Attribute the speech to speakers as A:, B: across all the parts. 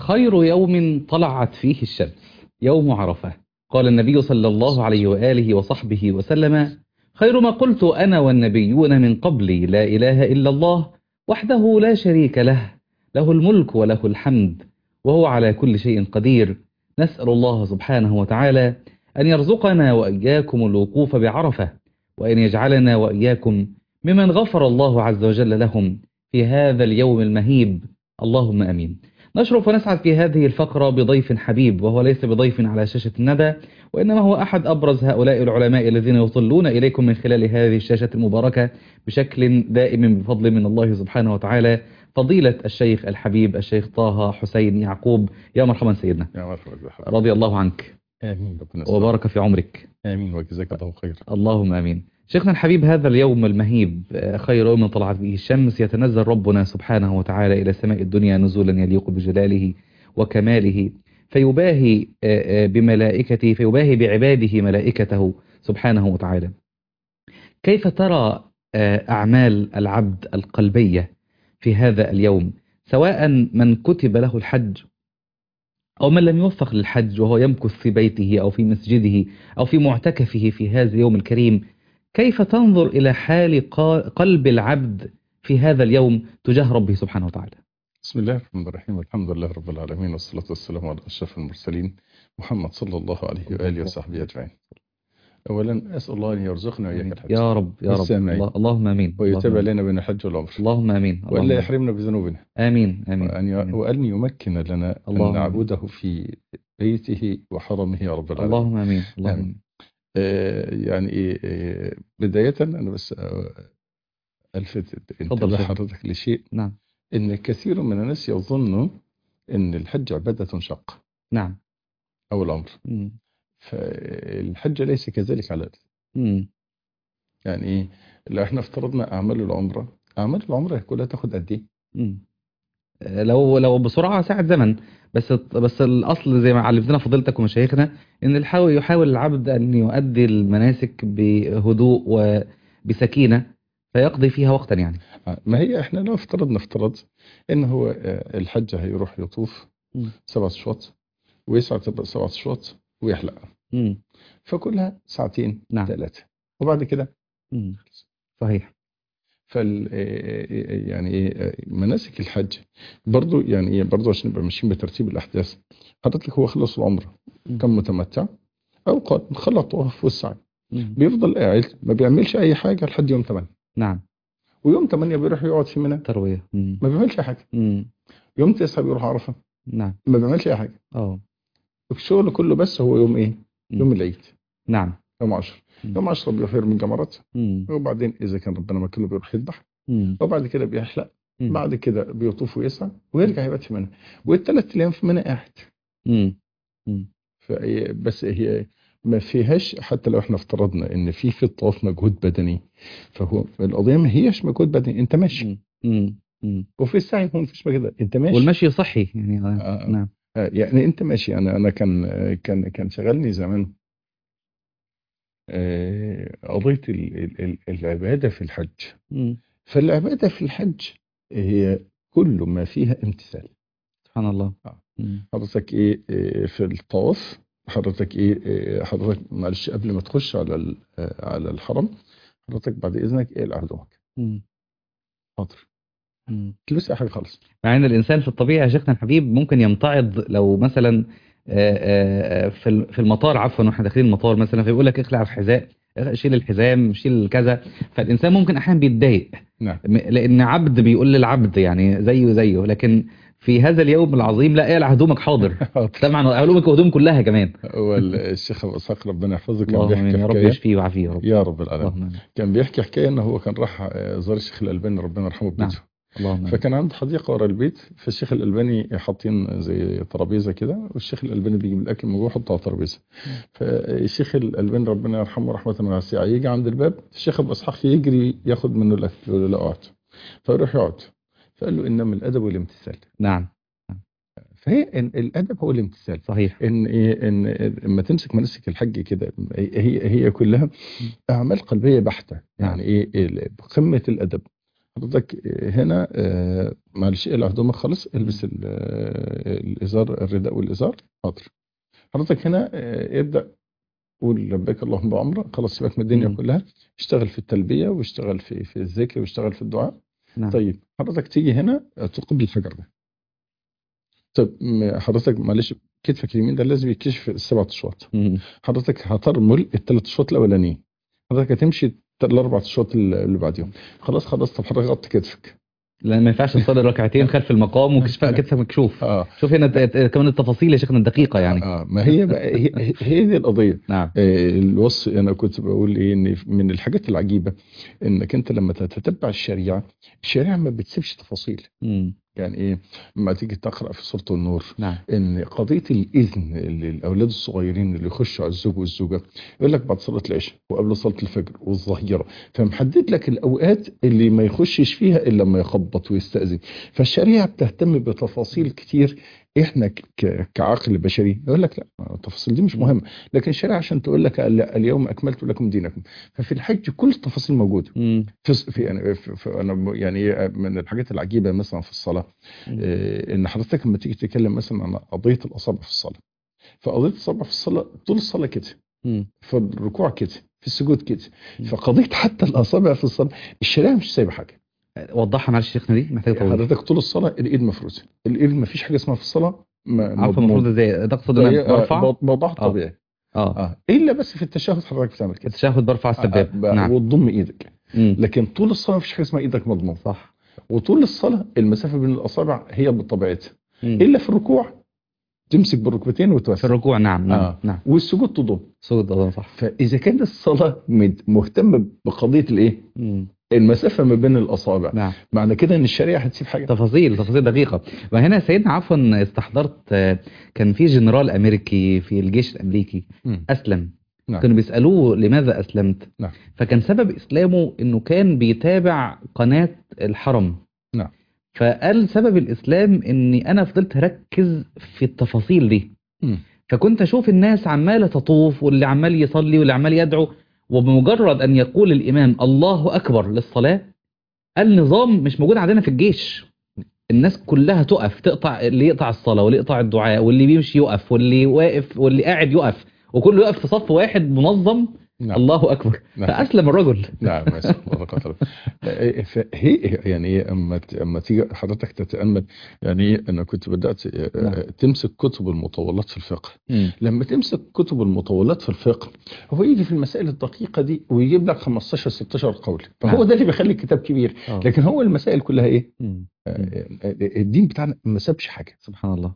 A: خير يوم طلعت فيه الشمس يوم عرفة قال النبي صلى الله عليه وآله وصحبه وسلم خير ما قلت أنا والنبيون من قبلي لا إله إلا الله وحده لا شريك له له الملك وله الحمد وهو على كل شيء قدير نسأل الله سبحانه وتعالى أن يرزقنا وإياكم الوقوف بعرفة وأن يجعلنا وإياكم ممن غفر الله عز وجل لهم في هذا اليوم المهيب اللهم أمين نشرف ونسعد في هذه الفقرة بضيف حبيب وهو ليس بضيف على شاشة الندى وإنما هو أحد أبرز هؤلاء العلماء الذين يطلون إليكم من خلال هذه الشاشة المباركة بشكل دائم بفضل من الله سبحانه وتعالى فضيلة الشيخ الحبيب الشيخ طه حسين يعقوب يا مرحبا سيدنا
B: يا مرحبا
A: رضي الله عنك
B: آمين ربنا يسلمك.
A: وبارك في عمرك
B: آمين وجزاك الله خير
A: اللهم امين شيخنا الحبيب هذا اليوم المهيب آه، خير يوم طلعت به الشمس يتنزل ربنا سبحانه وتعالى الى سماء الدنيا نزولا يليق بجلاله وكماله فيباهي آه، آه، بملائكته فيباهي بعباده ملائكته سبحانه وتعالى كيف ترى آه، اعمال العبد القلبيه في هذا اليوم سواء من كتب له الحج أو من لم يوفق للحج وهو يمكث في بيته أو في مسجده أو في معتكفه في هذا اليوم الكريم كيف تنظر إلى حال قا- قلب العبد في هذا اليوم تجاه ربه سبحانه وتعالى
B: بسم الله الرحمن الرحيم والحمد لله رب العالمين والصلاة والسلام على أشرف المرسلين محمد صلى الله عليه وآله وصحبه أجمعين أولا أسأل الله أن يرزقنا وإياك الحج
A: يا رب يا رب
B: والسامعين.
A: الله- اللهم آمين
B: ويتابع
A: اللهم-
B: لنا بين الحج والعمر
A: اللهم آمين اللهم
B: وألا
A: آمين.
B: يحرمنا بذنوبنا
A: آمين آمين
B: وأن ي-
A: آمين.
B: وأن يمكن لنا
A: اللهم
B: أن نعبده في بيته وحرمه يا رب العالمين
A: اللهم آمين اللهم
B: آمين. آه، يعني إيه آه، بداية أنا بس آه، ألفت انتباه
A: شيخ.
B: حضرتك لشيء
A: نعم
B: إن كثير من الناس يظنوا إن الحج عبادة شاقة
A: نعم
B: أو الأمر
A: مم.
B: فالحج ليس كذلك على الأرض
A: مم.
B: يعني إيه لو إحنا افترضنا أعمال العمرة أعمال العمرة كلها تاخد قد إيه؟
A: مم. آه، لو لو بسرعة ساعة زمن بس بس الأصل زي ما علمتنا فضيلتك ومشايخنا إن الحاول يحاول العبد أن يؤدي المناسك بهدوء وبسكينة فيقضي فيها وقتا يعني
B: آه، ما هي إحنا لو افترضنا افترض إن هو آه، الحج هيروح يطوف
A: مم.
B: سبع أشواط ويسعى تبقى سبع أشواط ويحلق
A: مم.
B: فكلها ساعتين
A: نعم.
B: ثلاثة وبعد كده
A: مم. صحيح
B: فال يعني ايه مناسك الحج برضو يعني ايه برضو عشان نبقى ماشيين بترتيب الاحداث حضرتك هو خلص العمره
A: مم.
B: كان متمتع او قد خلى الطواف والسعي
A: مم.
B: بيفضل قاعد ما بيعملش اي حاجه لحد يوم 8
A: نعم
B: ويوم 8 بيروح يقعد في منى
A: تروية مم.
B: ما بيعملش اي حاجه
A: مم.
B: يوم 9 بيروح عرفه
A: نعم
B: ما بيعملش اي حاجه
A: اه
B: الشغل كله بس هو يوم ايه
A: مم.
B: يوم العيد
A: نعم
B: يوم 10
A: مم.
B: يوم 10 بيروح يرمي الجمرات
A: مم.
B: وبعدين اذا كان ربنا مكانه بيروح يذبح
A: مم.
B: وبعد كده بيحلق
A: مم.
B: بعد كده بيطوف ويسعى ويرجع يبات في منى والثلاث ايام في منى قاعد
A: مم. مم.
B: فهي بس هي ما فيهاش حتى لو احنا افترضنا ان في في الطواف مجهود بدني فهو القضيه ما هياش مجهود بدني انت ماشي
A: مم. مم. مم.
B: وفي السعي هو مفيش كده انت ماشي
A: والمشي صحي يعني آه.
B: آه.
A: نعم
B: آه، يعني انت ماشي انا انا كان كان كان شغلني زمان آه، قضيه ال- ال- ال- العباده في الحج
A: مم.
B: فالعباده في الحج هي كل ما فيها امتثال
A: سبحان الله
B: آه.
A: مم.
B: حضرتك ايه إيه في الطواف حضرتك ايه إيه حضرتك معلش قبل ما تخش على ال- آه، على الحرم حضرتك بعد اذنك اقلع هدومك
A: مم.
B: حاضر
A: مم.
B: تلبس اي حاجه خالص
A: مع ان الانسان في الطبيعه يا شيخنا الحبيب ممكن يمتعض لو مثلا آه، آه، في ال- في المطار عفوا واحنا داخلين المطار مثلا فيقول لك اخلع الحذاء شيل الحزام شيل كذا فالانسان ممكن احيانا بيتضايق
B: نعم
A: م- لان عبد بيقول للعبد يعني زيه زيه لكن في هذا اليوم العظيم لا اقلع هدومك حاضر طبعا هدومك وهدوم كلها كمان
B: هو الشيخ ابو اسحاق ربنا يحفظه كان
A: اللهم
B: بيحكي
A: امين يا رب
B: حكايه
A: يشفيه ويعافيه يا رب
B: يا رب العالمين
A: اللهم امين
B: كان بيحكي حكايه ان هو كان راح آه، زار الشيخ الالباني ربنا يرحمه
A: نعم.
B: ببيته
A: اللهم امين
B: فكان عنده حديقه ورا البيت فالشيخ الالباني حاطين زي ترابيزه كده والشيخ الالباني بيجيب الاكل من جوه يحطه على الترابيزه فالشيخ الالباني ربنا يرحمه رحمه واسعه يجي عند الباب الشيخ ابو اسحاق يجري ياخد منه الاكل يقول له لا اقعد فيروح يقعد فقال له انما الادب والامتثال
A: نعم
B: فهي إن الادب هو الامتثال
A: صحيح
B: ان ايه ان لما تمسك مناسك الحج كده هي هي كلها اعمال قلبيه بحته يعني ايه ال- قمه الادب حضرتك هنا آه، معلش اقلع هدومك خالص البس ال- آه، الازار الرداء والازار حاضر حضرتك هنا آه، ابدا قول لبيك اللهم بعمره خلاص سيبك من الدنيا
A: مم.
B: كلها اشتغل في التلبيه واشتغل في في الذكر واشتغل في الدعاء
A: نعم
B: طيب حضرتك تيجي هنا آه، تقبل الحجر ده طيب م- حضرتك معلش كتفك اليمين ده لازم يتكشف السبع اشواط
A: مم.
B: حضرتك هترمل الثلاث اشواط الاولانيين حضرتك هتمشي الاربع اشواط اللي بعديهم خلاص خلاص طب حضرتك غطي كتفك
A: لان ما ينفعش تصلي ركعتين خلف المقام وكشف كتفك مكشوف
B: اه
A: شوف هنا ت- ت- كمان التفاصيل يا شيخنا الدقيقه يعني
B: اه ما هي بقى هي, هي دي القضيه
A: نعم
B: آه، الوصف انا كنت بقول ايه ان من الحاجات العجيبه انك انت لما تتتبع الشريعه الشريعه ما بتسيبش تفاصيل
A: مم.
B: يعني ايه لما تيجي تقرا في سوره النور
A: نعم
B: ان قضيه الاذن للاولاد الصغيرين اللي يخشوا على الزوج والزوجه يقول لك بعد صلاه العشاء وقبل صلاه الفجر والظهيره فمحدد لك الاوقات اللي ما يخشش فيها الا لما يخبط ويستاذن فالشريعه بتهتم بتفاصيل كتير احنا ك- ك- كعقل بشري يقول لك لا التفاصيل دي مش مهمه لكن الشريعه عشان تقول لك ال- اليوم اكملت لكم دينكم ففي الحج كل التفاصيل موجوده
A: مم.
B: في في يعني في في انا ب- يعني إيه من الحاجات العجيبه مثلا في الصلاه آه، ان حضرتك لما تيجي تتكلم مثلا عن قضيه الاصابع في الصلاه فقضيه الاصابع في الصلاه طول الصلاه كده
A: مم.
B: في الركوع كده في السجود كده
A: مم.
B: فقضيه حتى الاصابع في الصلاه الشريعه مش سايبه حاجه
A: وضحها معلش شيخنا دي محتاجه توضيح
B: حضرتك طول الصلاه الايد مفروده الايد ما فيش حاجه اسمها في الصلاه ما-
A: عارفه
B: مضمون.
A: المفروض ازاي تقصد
B: هي-
A: ان
B: آه،
A: برفع
B: بوض- موضوعها
A: آه.
B: طبيعي
A: اه
B: اه الا بس في التشهد حضرتك بتعمل كده
A: التشهد برفع السباب
B: آه، آه،
A: نعم
B: وتضم ايدك
A: مم.
B: لكن طول الصلاه مفيش حاجه اسمها ايدك مضمون
A: صح
B: وطول الصلاه المسافه بين الاصابع هي بطبيعتها
A: مم.
B: الا في الركوع تمسك بالركبتين
A: في
B: وتوسع
A: الركوع نعم نعم
B: آه.
A: نعم
B: والسجود تضم
A: صوت ده صح
B: فاذا كانت الصلاه مد- مهتمه بقضيه الايه
A: مم.
B: المسافه ما بين الاصابع
A: نعم
B: معنى كده ان الشريعه هتسيب حاجه
A: تفاصيل تفاصيل دقيقة وهنا سيدنا عفوا استحضرت آه، كان في جنرال أمريكي في الجيش الأمريكي
B: مم.
A: أسلم
B: نعم.
A: كانوا بيسألوه لماذا أسلمت
B: نعم.
A: فكان سبب إسلامه إنه كان بيتابع قناة الحرم
B: نعم.
A: فقال سبب الإسلام إني أنا فضلت أركز في التفاصيل دي
B: مم.
A: فكنت أشوف الناس عمالة تطوف واللي عمال يصلي واللي عمال يدعو وبمجرد أن يقول الإمام الله أكبر للصلاة النظام مش موجود عندنا في الجيش الناس كلها تقف تقطع اللي يقطع الصلاة واللي يقطع الدعاء واللي بيمشي يقف واللي واقف واللي قاعد يقف وكله يقف في صف واحد منظم
B: نعم.
A: الله أكبر
B: نعم.
A: فأسلم الرجل
B: نعم ما شاء الله لا قدر الله. فهي يعني ايه اما ت- اما تيجي حضرتك تتامل يعني ايه انا كنت بدات آه،
A: نعم.
B: تمسك كتب المطولات في الفقه لما تمسك كتب المطولات في الفقه هو يجي في المسائل الدقيقه دي ويجيب لك 15 16 قول فهو
A: نعم.
B: ده اللي بيخلي الكتاب كبير
A: آه.
B: لكن هو المسائل كلها ايه
A: مم.
B: آه، آه، الدين بتاعنا ما سابش حاجه
A: سبحان الله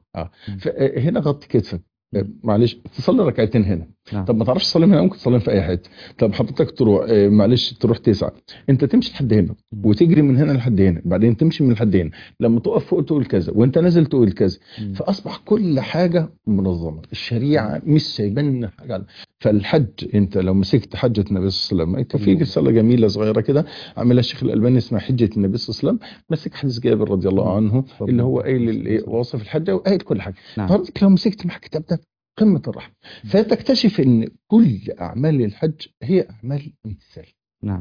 B: فهنا غطي كتفك آه، معلش تصلي ركعتين هنا
A: نعم.
B: طب ما تعرفش تصلي هنا ممكن تصلي في اي حته طب حضرتك تروح آه، معلش تروح تسعه انت تمشي لحد هنا وتجري من هنا لحد هنا بعدين تمشي من لحد هنا لما تقف فوق تقول كذا وانت نازل تقول كذا
A: مم.
B: فاصبح كل حاجه منظمه الشريعه مش سايبان حاجه فالحج انت لو مسكت حجه النبي صلى الله عليه وسلم كان في
A: مم.
B: رساله جميله صغيره كده عملها الشيخ الالباني اسمها حجه النبي صلى الله عليه وسلم مسك حديث جابر رضي الله عنه اللي هو قايل الايه واصف الحج وقايل كل حاجه
A: نعم
B: حضرتك لو مسكت مع الكتاب ده قمه الرحمه فتكتشف ان كل اعمال الحج هي اعمال امتثال
A: نعم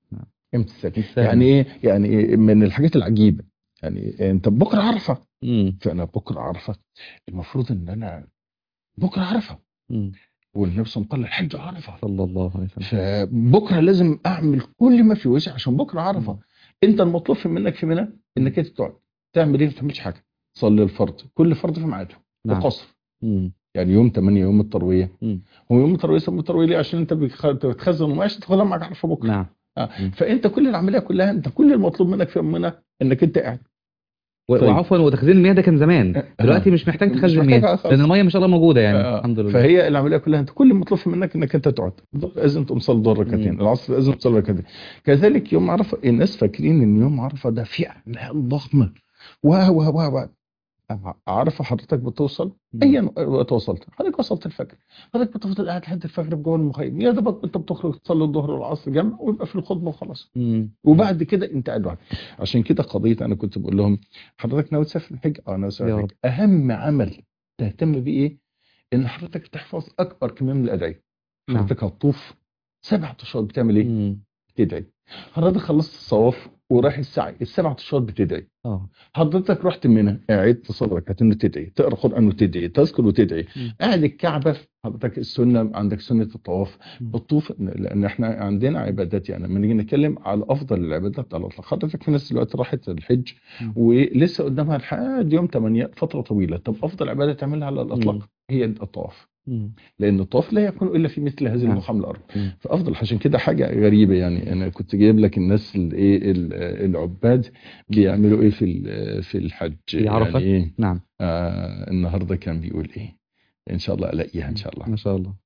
B: امتثال
A: مثال.
B: يعني ايه يعني إيه من الحاجات العجيبه يعني انت بكره عرفه
A: مم.
B: فانا بكره عرفه المفروض ان انا بكره عرفه
A: مم.
B: والنبي صلى الله عليه وسلم قال الحج عرفه
A: صلى الله عليه وسلم
B: فبكره لازم اعمل كل ما في وسعي عشان بكره عرفه
A: مم.
B: انت المطلوب في منك في منى انك انت تقعد تعمل ايه ما تعملش حاجه صلي الفرض كل فرض في ميعاده
A: نعم
B: وقصر
A: مم.
B: يعني يوم 8 يوم الترويه
A: مم.
B: هو يوم الترويه سموه الترويه ليه عشان انت بتخ- بتخزن وماشي تاخدها معاك عارفه بكره
A: نعم
B: آه.
A: مم.
B: فانت كل العمليه كلها انت كل المطلوب منك في منى انك انت قاعد
A: و-
B: طيب.
A: وعفوا وتخزين المياه ده كان زمان
B: آه.
A: دلوقتي مش محتاج
B: مش
A: تخزن
B: محتاج
A: مياه
B: خالص.
A: لان المياه ما شاء الله موجوده يعني
B: آه.
A: الحمد لله
B: فهي العمليه كلها انت كل المطلوب في منك انك انت تقعد الظهر اذن تقوم صلي الظهر ركعتين
A: مم.
B: العصر اذن تصلي ركعتين كذلك يوم عرفه الناس فاكرين ان يوم عرفه ده فيه اعمال ضخمه و و و و عرفه حضرتك بتوصل
A: مم.
B: ايا وقت وصلت حضرتك وصلت الفجر حضرتك بتفضل قاعد لحد الفجر بجوه المخيم يا دوبك انت بتخرج تصلي الظهر والعصر جنب ويبقى في الخطبه وخلاص
A: مم.
B: وبعد كده انت قاعد لوحدك عشان كده قضيه انا كنت بقول لهم حضرتك ناوي تسافر الحج اه ناوي تسافر
A: يا
B: الحج اهم عمل تهتم بيه ايه ان حضرتك تحفظ اكبر كميه من الادعيه
A: نعم.
B: حضرتك هتطوف سبع اشهر بتعمل ايه
A: مم.
B: تدعي حضرتك خلصت الصواف ورايح السعي السبع اشواط بتدعي
A: اه
B: حضرتك رحت منى قاعد في صدرك هتنه تدعي تقرا قران وتدعي تذكر وتدعي
A: مم.
B: قاعد الكعبه حضرتك السنه عندك سنه الطواف
A: مم.
B: بتطوف لان احنا عندنا عبادات يعني لما نيجي نتكلم على افضل العبادات على الاطلاق حضرتك في ناس دلوقتي راحت الحج
A: مم.
B: ولسه قدامها لحد يوم 8 فتره طويله طب افضل عباده تعملها على
A: مم.
B: الاطلاق هي الطواف
A: مم.
B: لان الطواف لا يكون الا في مثل هذه
A: نعم.
B: المقام الارض
A: مم.
B: فافضل عشان كده حاجه غريبه يعني انا كنت جايب لك الناس الايه ال- العباد بيعملوا ايه في ال- في الحج
A: في عرفة؟
B: يعني ايه
A: نعم
B: آه النهارده كان بيقول ايه ان شاء الله الاقيها ان شاء الله
A: ما شاء الله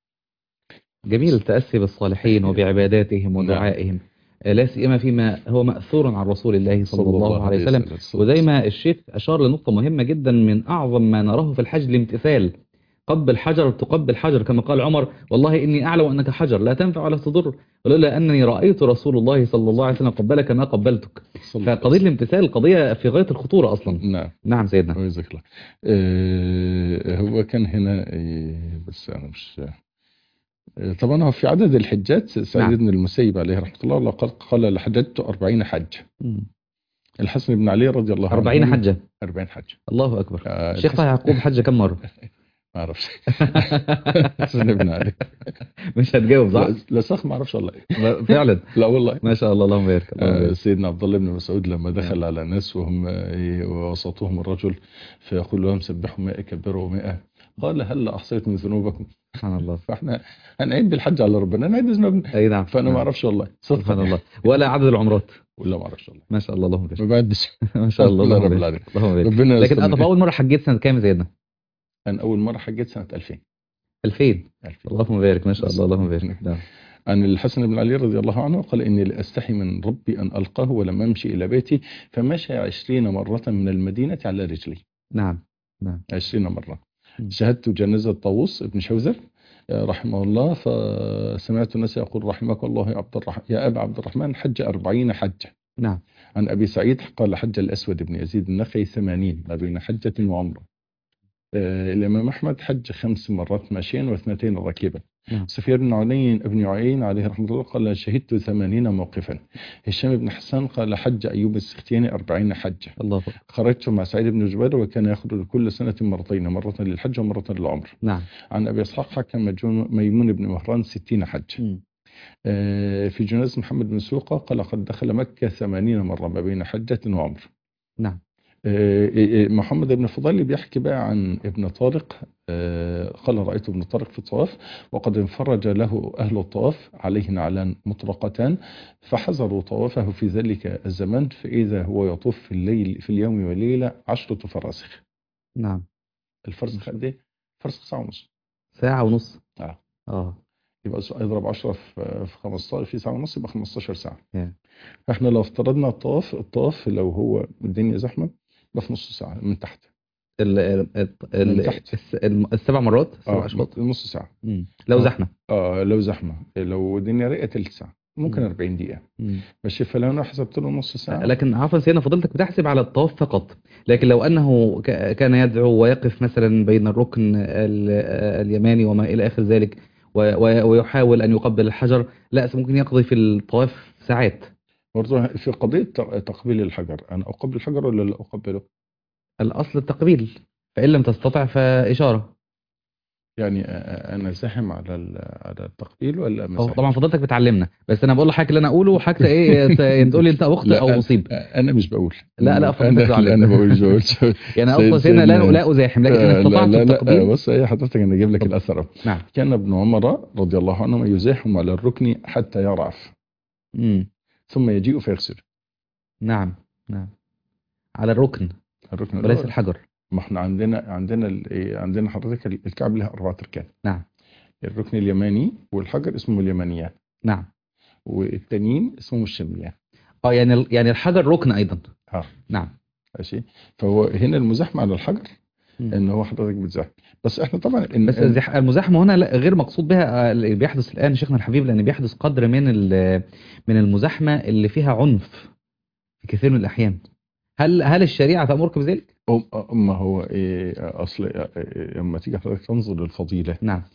A: جميل التأسي بالصالحين وبعباداتهم ودعائهم آه، لا سيما فيما هو مأثور عن رسول الله صلى الله عليه وسلم وزي ما الشيخ أشار لنقطة مهمة جدا من أعظم ما نراه في الحج الامتثال قبل حجر تقبل حجر كما قال عمر والله إني أعلم أنك حجر لا تنفع ولا تضر ولولا أنني رأيت رسول الله صلى الله عليه وسلم قبلك ما قبلتك فقضية الامتثال قضية في غاية الخطورة أصلا
B: نعم
A: نعم سيدنا
B: جزاك الله آه هو كان هنا إيه بس انا مش آه، طبعا هو في عدد الحجات سعيد
A: نعم.
B: بن المسيب عليه رحمه الله لقد قال لحججت 40 حج
A: مم.
B: الحسن بن علي رضي الله عنه
A: 40 حجة
B: 40 حج
A: الله أكبر
B: آه،
A: الشيخ طه يعقوب حج كم مرة
B: ما اعرفش حسن بن علي
A: مش هتجاوب صح
B: لا, لا صح ما اعرفش والله
A: فعلا
B: لا والله
A: ما شاء الله اللهم بارك اللهم
B: آه،
A: بارك.
B: سيدنا عبد الله بن مسعود لما دخل على ناس وهم إيه، وسطهم الرجل فيقول لهم سبحوا 100 كبروا 100 قال هل احصيتم ذنوبكم
A: سبحان الله
B: فاحنا هنعيد بالحج على ربنا نعيد ذنوبنا
A: اي نعم
B: فانا
A: نعم.
B: ما اعرفش والله
A: سبحان الله ولا عدد العمرات
B: ولا ما اعرفش والله
A: ما شاء الله اللهم بارك
B: ما بعدش
A: ما شاء الله
B: الله
A: اللهم
B: رب
A: بارك
B: العالمين
A: اللهم بارك
B: ربنا
A: لكن
B: يستر
A: انا
B: منك.
A: اول مره حجيت سنه كام يا سيدنا
B: انا اول مره حجيت سنه 2000
A: 2000
B: 2000
A: اللهم بارك ما شاء الله اللهم بارك نعم
B: عن الحسن بن علي رضي الله عنه قال إني لأستحي من ربي أن ألقاه ولم أمشي إلى بيتي فمشى عشرين مرة من المدينة على رجلي
A: نعم
B: عشرين مرة
A: م.
B: شهدت جنازة طاووس بن شوذر آه، رحمه الله فسمعت الناس يقول رحمك الله يا عبد الرحمن يا أبا عبد الرحمن حج أربعين حجة
A: نعم
B: عن أبي سعيد قال حج الأسود بن يزيد النخعي ثمانين ما بين حجة وعمرة آه، الإمام أحمد حج خمس مرات ماشيا واثنتين راكبا
A: نعم.
B: سفيان بن عيين بن عيين عليه رحمة الله قال شهدت ثمانين موقفا هشام بن حسان قال حج أيوب السختياني أربعين حجة
A: الله أكبر
B: خرجت مع سعيد بن جبير وكان يخرج كل سنة مرتين مرة للحج ومرة للعمر
A: نعم
B: عن أبي إسحاق حكم مجنون- ميمون بن مهران ستين حج
A: م.
B: آه، في جنازة محمد بن سوقة قال قد دخل مكة ثمانين مرة ما بين حجة وعمر
A: نعم
B: آه، آه، محمد بن فضيل بيحكي بقى عن ابن طارق آه، قال رأيت ابن طارق في الطواف وقد انفرج له أهل الطواف عليه نعلان مطرقتان فحذروا طوافه في ذلك الزمان فإذا هو يطوف في الليل في اليوم والليلة عشرة فراسخ
A: نعم
B: الفرسخ قد ايه؟ فرسخ ساعة ونص
A: ساعه ونص
B: آه.
A: اه
B: يبقى س- اضرب 10 في في 15 في ساعة ونص يبقى 15 ساعة
A: Yeah.
B: فاحنا لو افترضنا الطواف الطواف لو هو الدنيا زحمة يبقى في نص ساعة من تحت
A: ال ال ال
B: من
A: ال
B: تحت.
A: الس- الم- السبع مرات سبع
B: اه
A: اشواط
B: نص ساعة
A: م. لو
B: آه.
A: زحمه
B: اه لو زحمة لو الدنيا رايقة تلت ساعة ممكن
A: مم.
B: 40 دقيقة
A: م.
B: ماشي فلو انا حسبت له نص ساعة
A: لكن عفوا سيدنا فضيلتك بتحسب على الطواف فقط لكن لو أنه ك- كان يدعو ويقف مثلا بين الركن ال- اليماني وما إلى آخر ذلك و- و- ويحاول أن يقبل الحجر لا ممكن يقضي في الطواف ساعات
B: برضه في قضية ت- تقبيل الحجر انا اقبل الحجر ولا لا اقبله؟
A: الأصل التقبيل فإن لم تستطع فإشارة
B: يعني آه، انا زاحم على ال- على التقبيل ولا ما
A: أو
B: زاحمش؟
A: طبعا فضيلتك بتعلمنا بس أنا بقول لحضرتك اللي أنا أقوله وحاجة إيه ت- تقول لي أنت أخطئ
B: لا،
A: أو مصيب
B: انا مش بقول
A: لا، لا، فضلك
B: انا
A: تعلم.
B: انا بقول مش بقول
A: يعني
B: سيد-
A: أصلا سيدنا لا
B: سيدنا-
A: لا أزاحم لكن إن
B: لا
A: استطعت
B: لا لا
A: التقبيل
B: بص هي حضرتك انا اجيب لك
A: اتفضل.
B: الاثر
A: نعم
B: كان ابن عمر رضي الله عنهما يزاحم على الركن حتى يرعف
A: مم.
B: ثم يجيء فيغسل
A: نعم نعم على الركن
B: الركن
A: وليس
B: الأول.
A: الحجر
B: ما احنا عندنا عندنا ال- إيه، عندنا حضرتك ال- الكعب لها اربعه اركان
A: نعم
B: الركن اليماني والحجر اسمه اليمانيان
A: نعم
B: والتانيين اسمهم الشاميان
A: اه يعني ال- يعني الحجر ركن ايضا
B: اه
A: نعم
B: ماشي فهو هنا المزاحمه على الحجر
A: مم.
B: ان هو حضرتك بتزاحم بس احنا طبعا إن
A: بس الزح- المزاحمه هنا لا- غير مقصود بها آه، اللي بيحدث الان شيخنا الحبيب لان بيحدث قدر من ال- من المزاحمه اللي فيها عنف في كثير من الاحيان هل هل الشريعه تامرك بذلك؟
B: أم- ما هو إيه اصل إيه، لما تيجي حضرتك تنظر للفضيله
A: نعم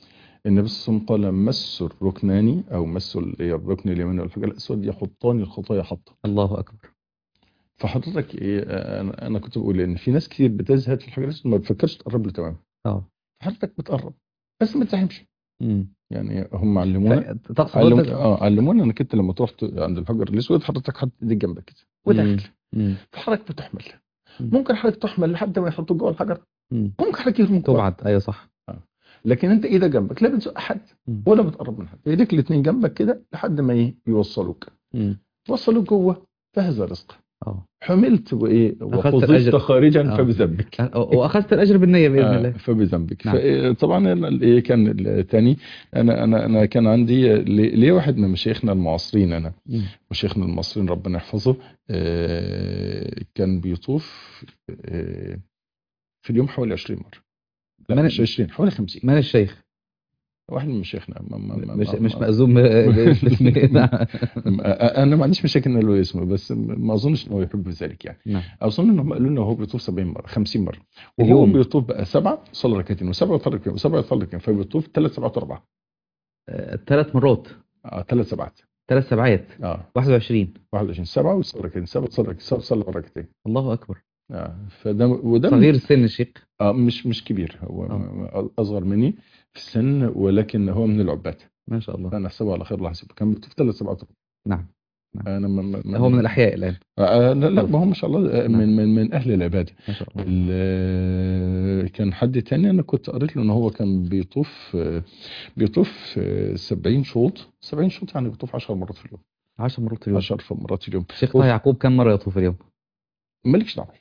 B: النبي صلى الله عليه وسلم قال مس الركنان او مس ال- الركن اليمين والحجر الاسود يحطان الخطايا حطا
A: الله اكبر
B: فحضرتك ايه انا انا كنت بقول ان في ناس كتير بتزهد في الحجر الاسود ما بتفكرش تقرب له تمام
A: اه
B: حضرتك بتقرب بس ما تزاحمش
A: مم.
B: يعني هم علمونا
A: ف- تقصد
B: علم...
A: قلت-
B: اه علمونا انك انت لما تروح ت- عند الحجر الاسود حضرتك حط ايديك جنبك كده وداخل
A: مم.
B: فحضرتك بتحمل
A: مم.
B: ممكن حضرتك تحمل لحد ما يحطوك جوه الحجر
A: مم.
B: ممكن حضرتك يرموك جوه.
A: تبعد ايوه صح
B: لكن انت ايدك جنبك لا بتزق حد
A: مم.
B: ولا بتقرب من حد ايديك الاثنين جنبك كده لحد ما ايه يوصلوك
A: مم.
B: وصلوك جوه فهذا رزق
A: اه
B: حملت وايه
A: أخذت
B: وخذت
A: الأجر.
B: خارجا
A: آه.
B: فبذنبك
A: واخذت الاجر بالنيه باذن
B: آه،
A: الله
B: فبذنبك
A: نعم.
B: ف- طبعا ال- ايه كان الثاني انا انا انا كان عندي ليه ليه واحد من مشايخنا المعاصرين انا
A: مم.
B: مشايخنا المصريين ربنا يحفظه آه، كان بيطوف آه، في اليوم حوالي 20 مره لا
A: من-
B: مش 20 حوالي 50
A: من الشيخ
B: واحد من مشايخنا ما- ما- ما-
A: مش
B: ما-
A: مش
B: ما-
A: مأزوم باسم نعم.
B: انا ما عنديش مشاكل ان له اسمه بس ما اظنش انه يحب ذلك يعني
A: نعم
B: اظن انهم قالوا لنا هو بيطوف 70 مره 50 مره وهو
A: اليوم.
B: بيطوف بقى سبعه صلى ركعتين وسبعه يصلي ركعتين وسبعه يصلي ركعتين فبيطوف ثلاث سبعات اربعه
A: آه، ثلاث مرات
B: اه ثلاث سبعات
A: ثلاث سبعات
B: اه
A: 21
B: 21 سبعه ويصلي ركعتين سبعه يصلي ركعتين سبعه يصلي ركعتين
A: الله اكبر
B: اه فده وده من-
A: صغير السن الشيخ
B: اه مش مش كبير هو
A: آه.
B: اصغر مني في السن ولكن هو من العباد
A: ما شاء الله
B: فانا احسبه على خير الله حسيبه كان بيطوف ثلاث سبعات
A: نعم
B: انا ما ما
A: هو من الاحياء الان
B: آه لا, لا ما هو ما شاء الله آه،
A: نعم.
B: من من من اهل العباده
A: ما شاء الله
B: ال- كان حد تاني انا كنت قريت له ان هو كان بيطوف بيطوف 70 شوط 70 شوط يعني بيطوف 10 مرات في اليوم
A: 10 مرات في اليوم
B: 10 مرات في اليوم
A: شيخ طه يعقوب كم مره يطوف اليوم؟
B: مالكش دعوه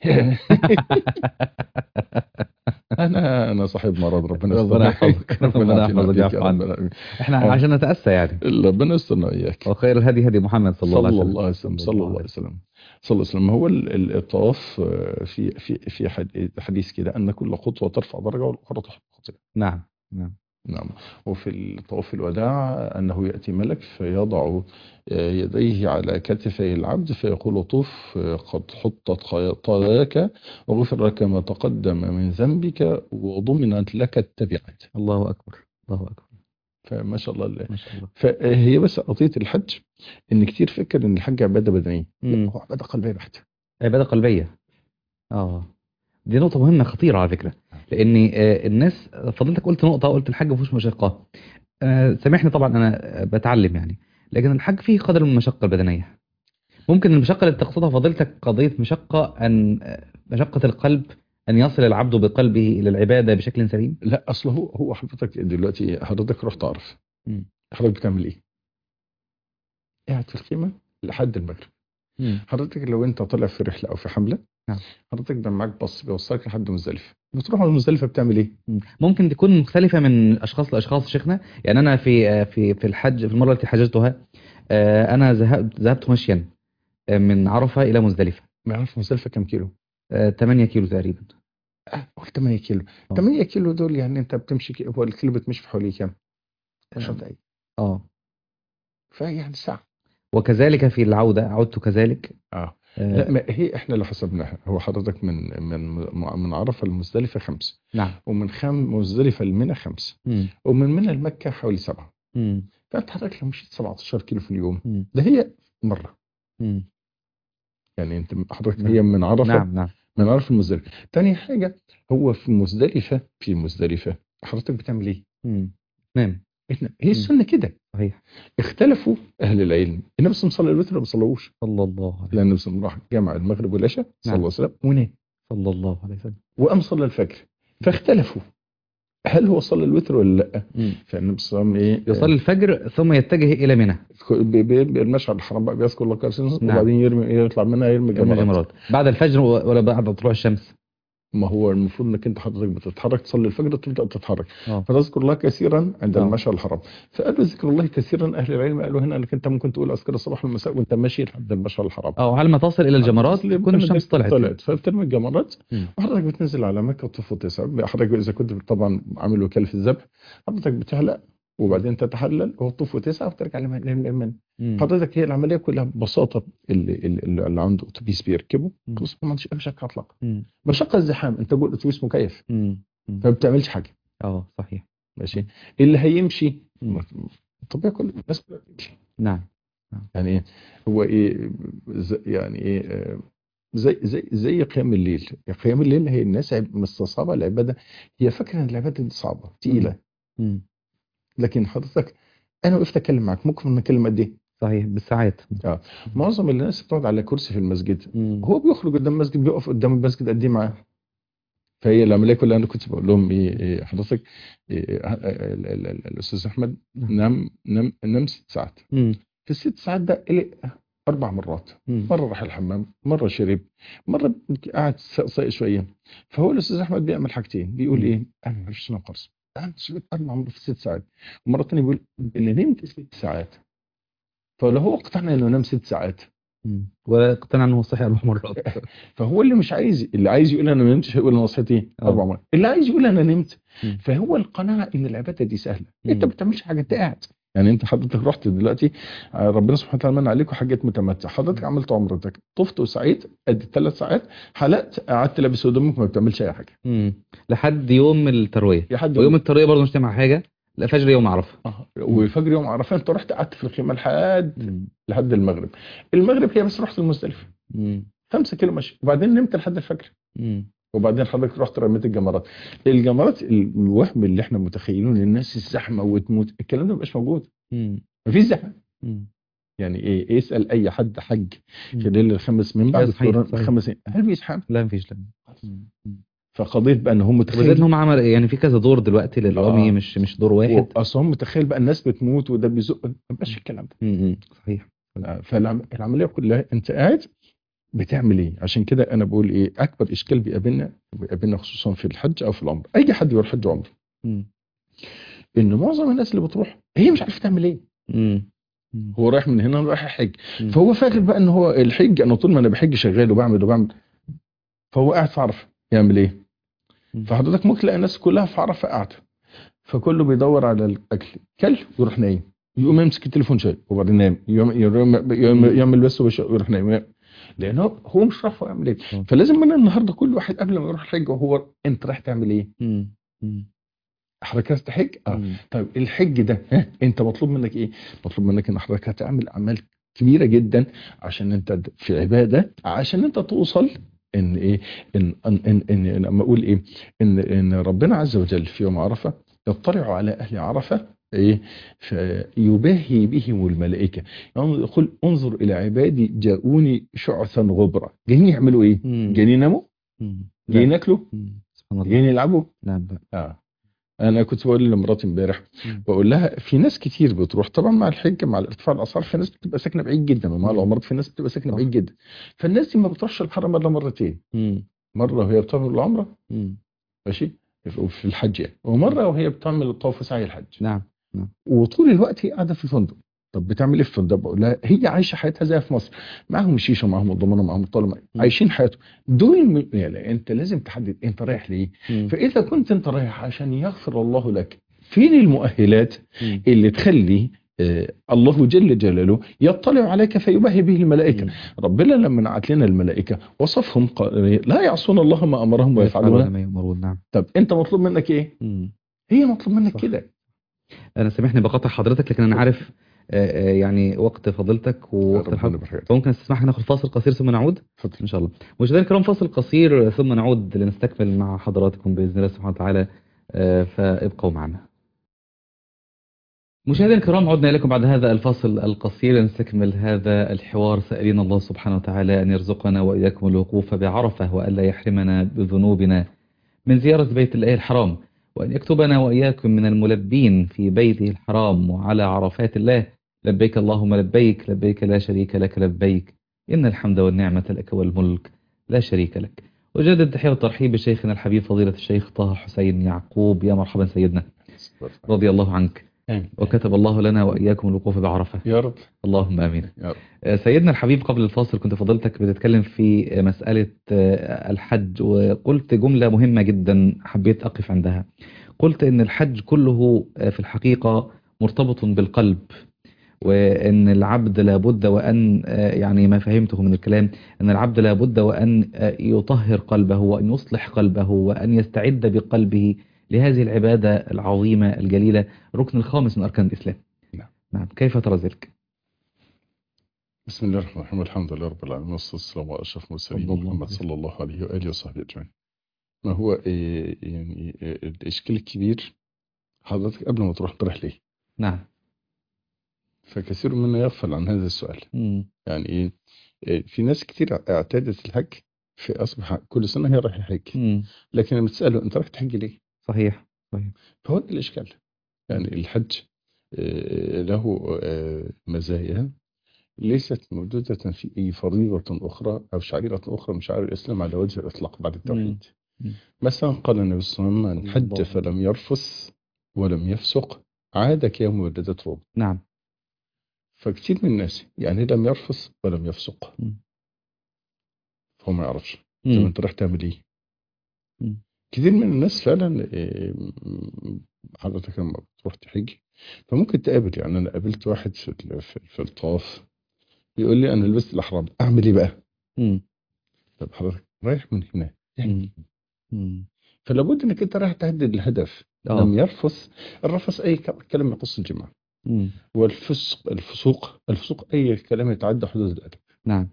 B: انا انا صاحب مرض ربنا
A: ربنا
B: يستر.
A: يحفظك. ربنا
B: يعافينا
A: يحفظك
B: ويعافيك
A: ويعفو
B: يا
A: عنك.
B: رب العالمين.
A: احنا
B: آه.
A: عشان نتاسى يعني
B: ربنا يسترنا اياك
A: وخير الهدي هدي محمد صلى الله عليه
B: صلى
A: وسلم
B: الله عليه وسلم صلى الله عليه وسلم صلى الله عليه وسلم هو ال- ال- الطواف آه، في في في حد- حديث كده ان كل خطوه ترفع درجه والاخرى تحط خطوه
A: نعم نعم
B: نعم وفي الطواف الوداع أنه يأتي ملك فيضع آه، يديه على كتفي العبد فيقول طوف آه، قد حطت خطاياك وغفر لك ما تقدم من ذنبك وضمنت لك التبعات
A: الله اكبر الله اكبر
B: فما شاء الله
A: ما شاء الله
B: فهي بس قضية الحج إن كتير فكر إن الحج عبادة بدنية لا
A: مم.
B: هو عبادة قلبية بحتة
A: عباده قلبيه اه دي نقطة مهمة خطيرة على فكرة لأن آه، الناس فضلتك قلت نقطة قلت الحج مفيهوش مشقة آه، سامحني طبعا أنا آه، بتعلم يعني لكن الحج فيه قدر من المشقة البدنية ممكن المشقة اللي تقصدها فضيلتك قضية مشقة أن آه، مشقة القلب أن يصل العبد بقلبه إلى العبادة بشكل سليم
B: لا أصل هو هو حضرتك دلوقتي حضرتك رحت تعرف
A: مم.
B: حضرتك بتعمل إيه؟ قاعد في الخيمة لحد المغرب حضرتك لو انت طالع في رحله او في حمله
A: نعم.
B: حضرتك بيبقى معاك باص بيوصلك لحد مزدلفه بتروح على مزدلفه بتعمل ايه؟
A: ممكن تكون مختلفة من أشخاص لأشخاص شيخنا يعني أنا في آه، في في الحج في المرة التي حججتها آه، أنا ذهبت ذهبت مشيا آه، من عرفة إلى مزدلفة
B: ما يعرف مزدلفه كام كيلو؟
A: آه، 8 كيلو تقريبا
B: اه قول 8 كيلو
A: آه.
B: 8 كيلو دول يعني انت بتمشي كي- هو الكيلو بتمشي في حوالي كام؟ 10 دقايق
A: اه
B: فيعني ساعه
A: وكذلك في العودة عدت كذلك
B: اه
A: آه،
B: لا ما هي احنا اللي حسبناها هو حضرتك من من من عرفه لمزدلفه خمسه
A: نعم
B: ومن خم مزدلفه لمنى خمسه
A: مم.
B: ومن منى لمكه حوالي سبعه
A: مم.
B: فانت حضرتك لو مشيت 17 كيلو في اليوم
A: مم.
B: ده هي مره
A: مم.
B: يعني انت حضرتك
A: نعم.
B: هي من عرفه
A: نعم نعم
B: من عرف المزدلفة تاني حاجة هو في مزدلفة في مزدلفة حضرتك بتعمل ايه؟
A: مم. نعم
B: إحنا- هي السنة كده
A: صحيح
B: اختلفوا أهل العلم النبي صلى الله عليه وسلم صلى الوتر ما صلوش
A: صلى الله عليه
B: لأن النبي صلى الله عليه وسلم راح جمع المغرب والعشاء صلى
A: نعم.
B: الله عليه وسلم ونام
A: صلى الله عليه وسلم
B: وقام صلى الفجر فاختلفوا هل هو صلى الوتر ولا لا؟
A: مم.
B: فالنبي صلى الله عليه وسلم ايه؟
A: يصلي الفجر ثم يتجه إلى منى
B: ب- ب- بالمشعر الحرام بقى بيذكر الله كرسي
A: نعم.
B: وبعدين يرمي يطلع منها يرمي
A: يوم
B: جمرات
A: الجمرات بعد الفجر ولا بعد طلوع الشمس
B: ما هو المفروض انك انت حضرتك بتتحرك تصلي الفجر تبدا تتحرك
A: اه
B: فتذكر الله كثيرا عند
A: آه.
B: المشعر الحرام فقالوا ذكر الله كثيرا اهل العلم قالوا هنا انك انت ممكن تقول اذكار الصباح والمساء وانت ماشي لحد المشعر الحرام
A: اه على ما تصل إلى الجمرات
B: تصل-
A: تكون الشمس طلعت
B: طلعت فبترمي الجمرات
A: مم.
B: وحضرتك بتنزل على مكه وتطفو تسعه حضرتك اذا كنت طبعا عامل وكاله في الذبح حضرتك بتحلق وبعدين تتحلل وتطوف تسعه وترجع لمن لمن
A: مم.
B: حضرتك هي العمليه كلها ببساطه اللي, اللي, اللي عنده اتوبيس بيركبه
A: مم.
B: خلاص ما عندوش اي مشقه اطلاقا
A: مم.
B: مشقه الزحام انت جوه الاتوبيس مكيف
A: مم. مم.
B: فما بتعملش حاجه
A: اه صحيح
B: ماشي اللي هيمشي
A: مم.
B: طبيعي كل الناس كلها بتمشي
A: نعم
B: يعني ايه هو ايه زي- يعني ايه آه، زي زي زي قيام الليل قيام الليل هي الناس عب- مستصعبه العباده هي فاكره ان العباده دي صعبه تقيله
A: مم.
B: لكن حضرتك انا وقفت اتكلم معاك ممكن نتكلم قد ايه
A: صحيح بالساعات
B: معظم الناس بتقعد على كرسي في المسجد
A: مم.
B: هو بيخرج قدام المسجد بيقف قدام المسجد قد ايه معاه فهي العمليه كلها انا كنت بقول لهم ايه إيه حضرتك إيه ال- ال- ال- الاستاذ احمد نام نام نام ست ساعات
A: مم.
B: في الست ساعات ده قلق اربع مرات
A: مم.
B: مره راح الحمام مره شرب مره قعد سايق شويه فهو الاستاذ احمد بيعمل حاجتين بيقول
A: مم.
B: ايه انا ما عرفتش انام خالص انا شربت اربع مرات في ست ساعات ومره ثانيه بيقول اللي نمت ست ساعات فلو هو اقتنع انه نام ست ساعات
A: مم. ولا اقتنع انه صحي اربع مرات
B: فهو اللي مش عايز اللي عايز يقول انا ما نمتش هيقول انا صحيت ايه
A: آه.
B: اربع مرات اللي عايز يقول انا نمت
A: مم.
B: فهو القناعه ان العباده دي سهله
A: مم.
B: انت ما بتعملش حاجه انت قاعد يعني انت حضرتك رحت دلوقتي آه، ربنا سبحانه وتعالى من عليك وحاجات متمتع حضرتك عملت عمرتك طفت وسعيت قد الثلاث ساعات حلقت قعدت لابس هدومك ما بتعملش اي حاجه
A: مم. لحد يوم الترويه
B: يا حد
A: ويوم الترويه برضه مش تعمل حاجه لا فجر يوم عرفه
B: آه، وفجر يوم عرفه انت رحت قعدت في الخيمه لحد
A: مم.
B: لحد المغرب المغرب هي بس رحت المزدلفه
A: مم.
B: 5 كيلو مشي وبعدين نمت لحد الفجر
A: مم.
B: وبعدين حضرتك رحت رميت الجمرات الجمرات الوهم اللي احنا متخيلين الناس الزحمه وتموت الكلام ده مبقاش موجود
A: مم.
B: مفيش زحمه
A: مم.
B: يعني ايه اسال اي حد حج
A: مم.
B: خلال الخمس من بعد
A: صحيح،
B: الكورونا
A: صحيح.
B: خمس سنين هل في زحام؟
A: لا مفيش لا مم.
B: فقضيه بقى ان هم
A: وبالذات ان
B: متخيل
A: هم عمل يعني في كذا دور دلوقتي للرامي
B: آه.
A: مش مش دور واحد
B: اصل هم متخيل بقى الناس بتموت وده بيزق ما بقاش الكلام ده
A: مم. صحيح
B: فالعمليه كلها انت قاعد بتعمل ايه عشان كده انا بقول ايه اكبر اشكال بيقابلنا بيقابلنا خصوصا في الحج او في العمره اي حد يروح حج وعمره
A: مم.
B: ان معظم الناس اللي بتروح هي مش عارفه تعمل ايه
A: مم. مم.
B: هو رايح من هنا رايح يحج
A: مم.
B: فهو فاكر بقى ان هو الحج انا طول ما انا بحج شغال وبعمل وبعمل فهو قاعد في عرفه يعمل ايه
A: مم.
B: فحضرتك ممكن تلاقي الناس كلها في عرفه قاعده فكله بيدور على الاكل كل ويروح نايم يقوم يمسك التليفون شويه وبعدين نايم يوم يوم يوم يعمل بس وش- ويروح نايم لانه هو مش عارف هو يعمل ايه
A: آه.
B: فلازم من النهارده كل واحد قبل ما يروح الحج وهو انت رايح تعمل ايه
A: مم. مم.
B: حضرتك تحج اه
A: مم.
B: طيب الحج ده ها انت مطلوب منك ايه مطلوب منك ان حضرتك هتعمل اعمال كبيره جدا عشان انت في عباده عشان انت توصل ان ايه ان ان ان, إن لما اقول ايه ان ان ربنا عز وجل في يوم عرفه يطلع على اهل عرفه ايه فيباهي بهم الملائكه يعني يقول انظر الى عبادي جاءوني شعثا غبرا جايين يعملوا ايه
A: مم.
B: جايين يناموا
A: مم.
B: جايين
A: لا.
B: ياكلوا
A: مم. سبحان الله
B: جايين يلعبوا
A: نعم لا
B: اه انا كنت بقول لمراتي امبارح
A: مم.
B: بقول لها في ناس كتير بتروح طبعا مع الحج مع ارتفاع الاسعار في ناس بتبقى ساكنه بعيد جدا ومع
A: مم.
B: العمرات في ناس بتبقى ساكنه
A: صح.
B: بعيد جدا فالناس دي ما بتروحش الحرم الا مرتين
A: مم.
B: مره وهي بتعمل العمره
A: مم.
B: ماشي في الحج يعني ومره وهي بتعمل الطواف وسعي الحج
A: نعم
B: وطول الوقت هي قاعده في الفندق طب بتعمل ايه في الفندق بقول لها هي عايشه حياتها زي في مصر معاهم الشيشه ومعاهم الضمانه ومعاهم الطاوله
A: مم.
B: عايشين حياتهم دول م... يعني انت لازم تحدد انت رايح ليه
A: مم.
B: فاذا كنت انت رايح عشان يغفر الله لك فين المؤهلات
A: مم.
B: اللي تخلي آه، الله جل جلاله يطلع عليك فيباهي به الملائكه
A: مم.
B: ربنا لما نعت لنا الملائكه وصفهم قال لا يعصون الله ما امرهم ويفعلون
A: ما يؤمرون نعم
B: طب انت مطلوب منك ايه
A: مم.
B: هي مطلوب منك
A: صح.
B: كده
A: انا سامحني بقاطع حضرتك لكن انا عارف آه، آه، يعني وقت فضيلتك ووقت
B: ربنا
A: الحلقه
B: يبارك فيك.
A: فممكن استسمحك ناخد فاصل قصير ثم نعود
B: اتفضل
A: ان شاء الله مشاهدينا الكرام فاصل قصير ثم نعود لنستكمل مع حضراتكم باذن الله سبحانه وتعالى آه، فابقوا معنا مشاهدينا الكرام عدنا اليكم بعد هذا الفاصل القصير لنستكمل هذا الحوار سائلين الله سبحانه وتعالى ان يرزقنا واياكم الوقوف بعرفه والا يحرمنا بذنوبنا من زياره بيت الله الحرام وان يكتبنا واياكم من الملبين في بيته الحرام وعلى عرفات الله لبيك اللهم لبيك لبيك لا شريك لك لبيك إن الحمد والنعمة لك والملك لا شريك لك وجدد التحية والترحيب بشيخنا الحبيب فضيلة الشيخ طه حسين يعقوب يا مرحبا سيدنا رضي الله عنك
B: آمين.
A: وكتب الله لنا وإياكم الوقوف بعرفة
B: يا رب
A: اللهم آمين
B: يا رب
A: آه، سيدنا الحبيب قبل الفاصل كنت فضلتك بتتكلم في مسألة آه، الحج وقلت جملة مهمة جدا حبيت أقف عندها قلت إن الحج كله آه، في الحقيقة مرتبط بالقلب وأن العبد لابد وأن آه، يعني ما فهمته من الكلام أن العبد لابد وأن آه، يطهر قلبه وأن يصلح قلبه وأن يستعد بقلبه لهذه العبادة العظيمة الجليلة الركن الخامس من أركان الإسلام
B: نعم.
A: نعم كيف ترى ذلك؟
B: بسم الله الرحمن الرحيم الحمد لله رب العالمين والصلاة والسلام على أشرف المرسلين
A: صلى الله
B: محمد
A: عليه
B: صلى الله عليه وآله وصحبه أجمعين ما هو إيه يعني إيه الإشكال الكبير حضرتك قبل ما تروح تروح ليه
A: نعم
B: فكثير منا يغفل عن هذا السؤال
A: مم.
B: يعني إيه إيه، في ناس كتير اعتادت الحج في أصبح كل سنة هي رايحة حج
A: مم.
B: لكن لما تسأله أنت رايح تحج ليه
A: صحيح صحيح
B: فهو ده الإشكال يعني الحج آه، له آه، مزايا ليست موجودة في أي فريضة أخرى أو شعيرة أخرى من شعائر الإسلام على وجه الإطلاق بعد التوحيد
A: مم.
B: مثلا قال النبي صلى الله عليه وسلم من حج
A: الله.
B: فلم يرفث ولم يفسق عاد كيوم ولدته أمه
A: نعم
B: فكتير من الناس يعني لم يرفث ولم يفسق
A: مم.
B: فهو ما يعرفش طب
A: مم.
B: أنت رايح تعمل إيه؟
A: مم.
B: كتير من الناس فعلا آه، م- حضرتك لما بتروح تحج فممكن تقابل يعني انا قابلت واحد في ال- في في الطواف يقول لي انا لبست الاحرام اعمل ايه بقى؟
A: مم.
B: طب حضرتك رايح من هنا
A: مم. مم.
B: فلا بد انك انت رايح تهدد الهدف
A: آه.
B: لم يرفث الرفث اي ك- كلام يقص الجماع
A: مم.
B: والفسق الفسوق الفسوق اي كلام يتعدى حدود الادب
A: نعم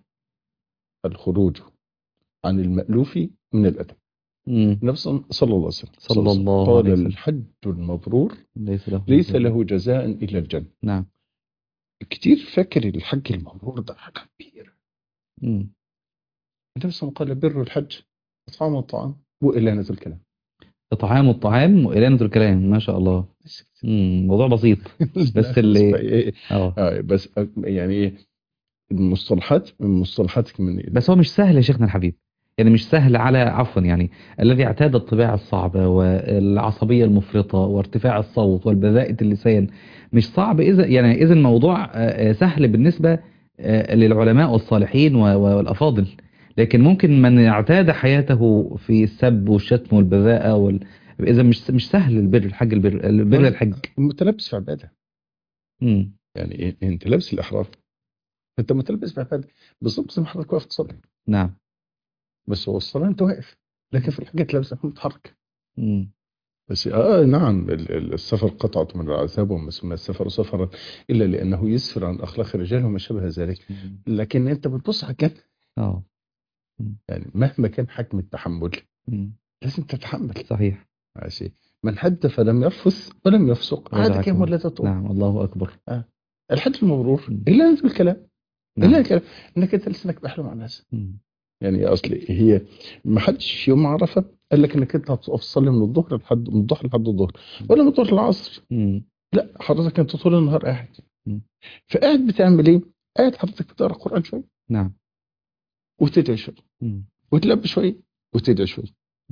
B: الخروج عن المألوف من الادب
A: مم.
B: النبي صلى الله عليه وسلم
A: صلى الله
B: قال
A: عليه وسلم.
B: الحج المبرور
A: ليس له
B: ليس له جزاء الا الجنه
A: نعم
B: كتير فاكر الحج المبرور ده حاجه كبيره
A: مم.
B: النبي صلى الله عليه وسلم قال بر الحج اطعام الطعام وإلانة الكلام
A: إطعام الطعام وإلانة الكلام ما شاء الله
B: بس
A: مم. موضوع بسيط بس اللي-
B: إيه
A: اه
B: آه بس آه، يعني ايه المصطلحات من مصطلحاتك من
A: بس هو مش سهل يا شيخنا الحبيب يعني مش سهل على عفوا يعني الذي اعتاد الطباع الصعبة والعصبية المفرطة وارتفاع الصوت والبذاءة اللسان مش صعب إذا يعني إذا الموضوع آه، آه، سهل بالنسبة آه، للعلماء والصالحين و- و- والأفاضل لكن ممكن من اعتاد حياته في السب والشتم والبذاءة وال... إذا مش مش سهل البر الحج البر البر الحج
B: متلبس في عباده
A: مم.
B: يعني إيه انت لابس الاحرام انت متلبس في عباده بالظبط زي ما حضرتك واقف تصلي
A: نعم
B: بس هو الصلاه انت واقف لكن في الحاجات لابس انت متحرك
A: مم.
B: بس اه نعم ال- ال- السفر قطعة من العذاب وما سمى السفر سفرا الا لانه يسفر عن اخلاق الرجال وما شابه ذلك لكن انت بتبص على الجنة
A: اه
B: يعني مهما كان حجم التحمل
A: مم.
B: لازم تتحمل
A: صحيح
B: ماشي من حد فلم يرفث ولم يفسق عاد
A: وضعك
B: كم
A: الله.
B: ولدته
A: نعم الله أكبر
B: الحج المبرور
A: مم.
B: الا انت بالكلام
A: نعم.
B: الا الكلام انك انت لسانك بيحلم مع الناس
A: مم.
B: يعني اصل هي ما حدش في يوم عرفه قال لك انك انت هتقف تصلي من الظهر لحد من الضحى لحد الظهر ولا من الظهر للعصر
A: مم.
B: لا حضرتك انت طول النهار قاعد
A: مم.
B: فقاعد بتعمل ايه؟ قاعد حضرتك بتقرا قران شويه
A: نعم
B: وتدعي شويه
A: مم.
B: وتلبي شويه وتدعي شويه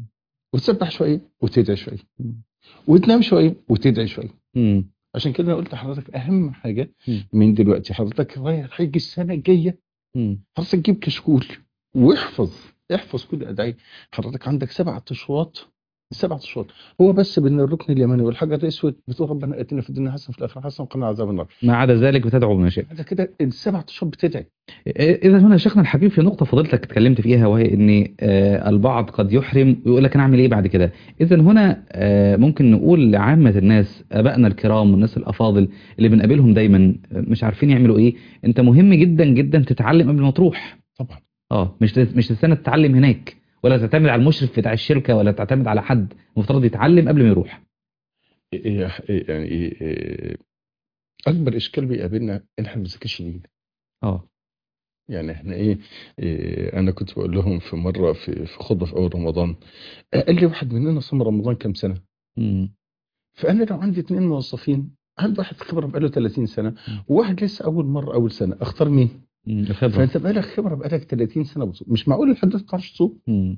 B: وتسبح شويه وتدعي شويه
A: مم.
B: وتنام شويه وتدعي شويه
A: مم.
B: عشان كده انا قلت لحضرتك اهم حاجه
A: مم.
B: من دلوقتي حضرتك رايح الحج السنه الجايه
A: مم.
B: حضرتك جيب كشكول واحفظ احفظ كل ادعيه حضرتك عندك سبعة اشواط سبعة اشواط هو بس بين الركن اليماني والحجر الاسود بتقول ربنا اتنا في الدنيا حسنه في الاخره حسنه وقنا عذاب النار
A: ما عدا ذلك بتدعو بما شئت
B: هذا كده السبعة اشواط بتدعي
A: إذا هنا شيخنا الحبيب في نقطة فضلتك اتكلمت فيها وهي إن آه، البعض قد يحرم ويقول لك أنا أعمل إيه بعد كده إذا هنا آه، ممكن نقول لعامة الناس آبائنا الكرام والناس الأفاضل اللي بنقابلهم دايما آه، مش عارفين يعملوا إيه أنت مهم جدا جدا تتعلم قبل ما تروح
B: طبعا
A: اه مش مش تستنى تتعلم هناك ولا تعتمد على المشرف بتاع الشركة ولا تعتمد على حد المفترض يتعلم قبل ما يروح
B: إيه- إيه- يعني إيه- إيه- اكبر اشكال بيقابلنا ان احنا ما بنذاكرش دين
A: اه
B: يعني احنا ايه, إيه انا كنت بقول لهم في مره في في خطبه في اول رمضان قال لي واحد مننا صام رمضان كام سنه
A: مم.
B: فانا لو عندي اثنين موظفين عندي واحد خبره بقاله 30 سنه وواحد لسه اول مره اول سنه اختار مين
A: مم. الخبرة
B: فانت بقالك خبره بقالك 30 سنه بتصوم مش معقول لحد ما تعرفش تصوم
A: مم.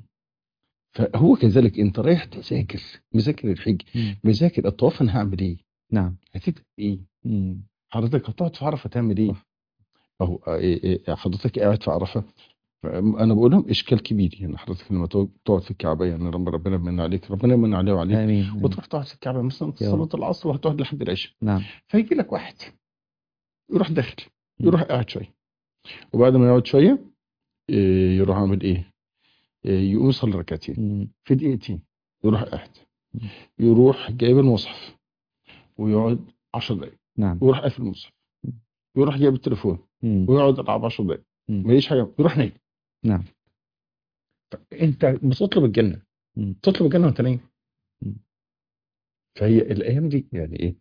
B: فهو كذلك انت رايح تذاكر مذاكر الحج
A: مم.
B: مذاكر الطواف انا هعمل ايه
A: نعم
B: هتبقى ايه
A: مم.
B: حضرتك هتقعد في عرفه تعمل ايه
A: صح.
B: اهو إيه إيه حضرتك قاعد في عرفه انا بقول لهم اشكال كبير يعني حضرتك لما تقعد في الكعبه يعني رب ربنا يمن عليك ربنا يمن عليه وعليك
A: آمين آمين.
B: وتروح تقعد في الكعبه مثلا
A: يا
B: صلاه العصر وهتقعد لحد العشاء
A: نعم
B: فيجي لك واحد يروح داخل
A: مم.
B: يروح قاعد شويه وبعد ما يقعد شويه إيه، يروح عامل ايه؟ إيه، يقوم يصلي ركعتين
A: مم.
B: في دقيقتين يروح قاعد يروح جايب المصحف ويقعد 10 دقايق
A: نعم
B: ويروح قافل المصحف ويروح جايب التليفون
A: مم.
B: ويقعد يلعب 10 دقايق
A: مم.
B: ما يجيش حاجه يروح نايم
A: نعم
B: انت بتطلب الجنه
A: مم.
B: تطلب الجنه وانت نايم
A: مم.
B: فهي الايام دي يعني ايه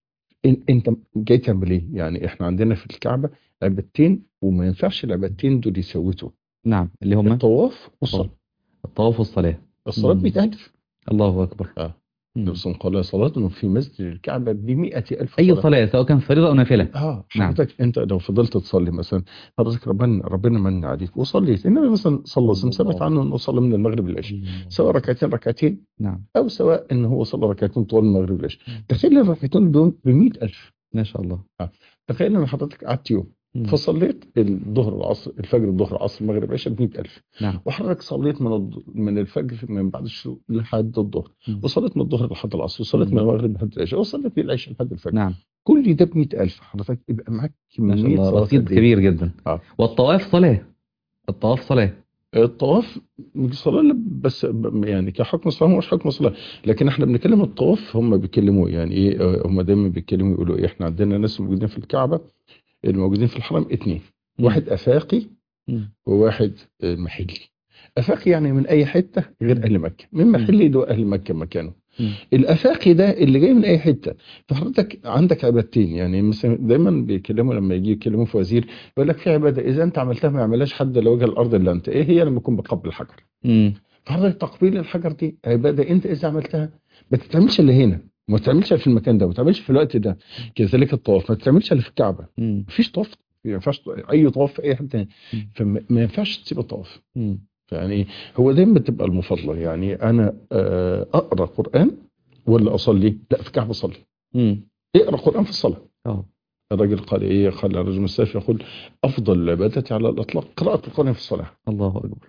B: إن- انت جاي تعمل ايه يعني احنا عندنا في الكعبه عبادتين وما ينفعش العبادتين دول يسوتوا
A: نعم اللي هم
B: الطواف والصلاه
A: الطواف والصلاة
B: الصلاه
A: مم.
B: ب 100000
A: الله أكبر
B: آه.
A: مم.
B: النبي صلى الله عليه وسلم قال صلاه في مسجد الكعبه ب 100000
A: أي صلاة سواء كان فريضة أو نافلة
B: اه
A: نعم.
B: حضرتك انت لو فضلت تصلي مثلا حضرتك ربنا ربنا من عليك وصليت النبي مثلا صلى الله عليه وسلم ثبت عنه انه صلى من المغرب للعشاء سواء ركعتين ركعتين
A: نعم
B: او سواء ان هو صلى ركعتين طوال المغرب والعشاء تخيل الركعتين دول ب 100000
A: ما شاء الله
B: تخيل ان حضرتك قعدت يوم
A: مم.
B: فصليت الظهر العصر الفجر الظهر العصر المغرب العشاء ب 100000
A: نعم
B: وحضرتك صليت من الض... من الفجر من بعد الشروق لحد الظهر
A: مم.
B: وصليت من الظهر لحد العصر وصليت من
A: مم.
B: المغرب لحد العشاء وصليت من العشاء لحد الفجر
A: نعم
B: كل ده ب 100000 حضرتك يبقى معاك
A: ما شاء
B: كمية
A: الله
B: صلاة
A: رصيد
B: قد إيه؟
A: كبير جدا
B: آه.
A: والطواف صلاة الطواف صلاة
B: الطواف مش صلاة بس ب- يعني كحكم صلاة هو مش حكم صلاة لكن احنا بنتكلم الطواف هم بيتكلموا يعني ايه آه، هم دايما بيتكلموا يقولوا ايه احنا عندنا ناس موجودين في الكعبة الموجودين في الحرم اتنين
A: مم.
B: واحد افاقي
A: مم.
B: وواحد آه، محلي افاقي يعني من اي حتة غير اهل مكة من محلي ده اهل مكة مكانه
A: مم.
B: الافاقي ده اللي جاي من اي حته فحضرتك عندك عبادتين يعني مثلا دايما بيتكلموا لما يجي يتكلموا في وزير يقول لك في عباده اذا انت عملتها ما يعملهاش حد لوجه الارض الا انت ايه هي لما يكون بقبل الحجر
A: مم.
B: فحضرتك تقبيل الحجر دي عباده انت اذا عملتها ما تتعملش الا هنا ما تتعملش في المكان ده ما تتعملش في الوقت ده كذلك الطواف ما تتعملش الا في الكعبه
A: مم.
B: مفيش طواف ما ينفعش اي طواف في اي حته تاني
A: مم.
B: فما ما ينفعش تسيب الطواف
A: مم.
B: يعني هو دايما بتبقى المفضله يعني انا آه، اقرا قران ولا اصلي لا في الكعبه اصلي
A: مم.
B: اقرا قران في الصلاه
A: اه
B: الراجل قال ايه قال الرجل المستشفى يقول افضل العباده على الاطلاق قراءه القران في الصلاه
A: الله أكبر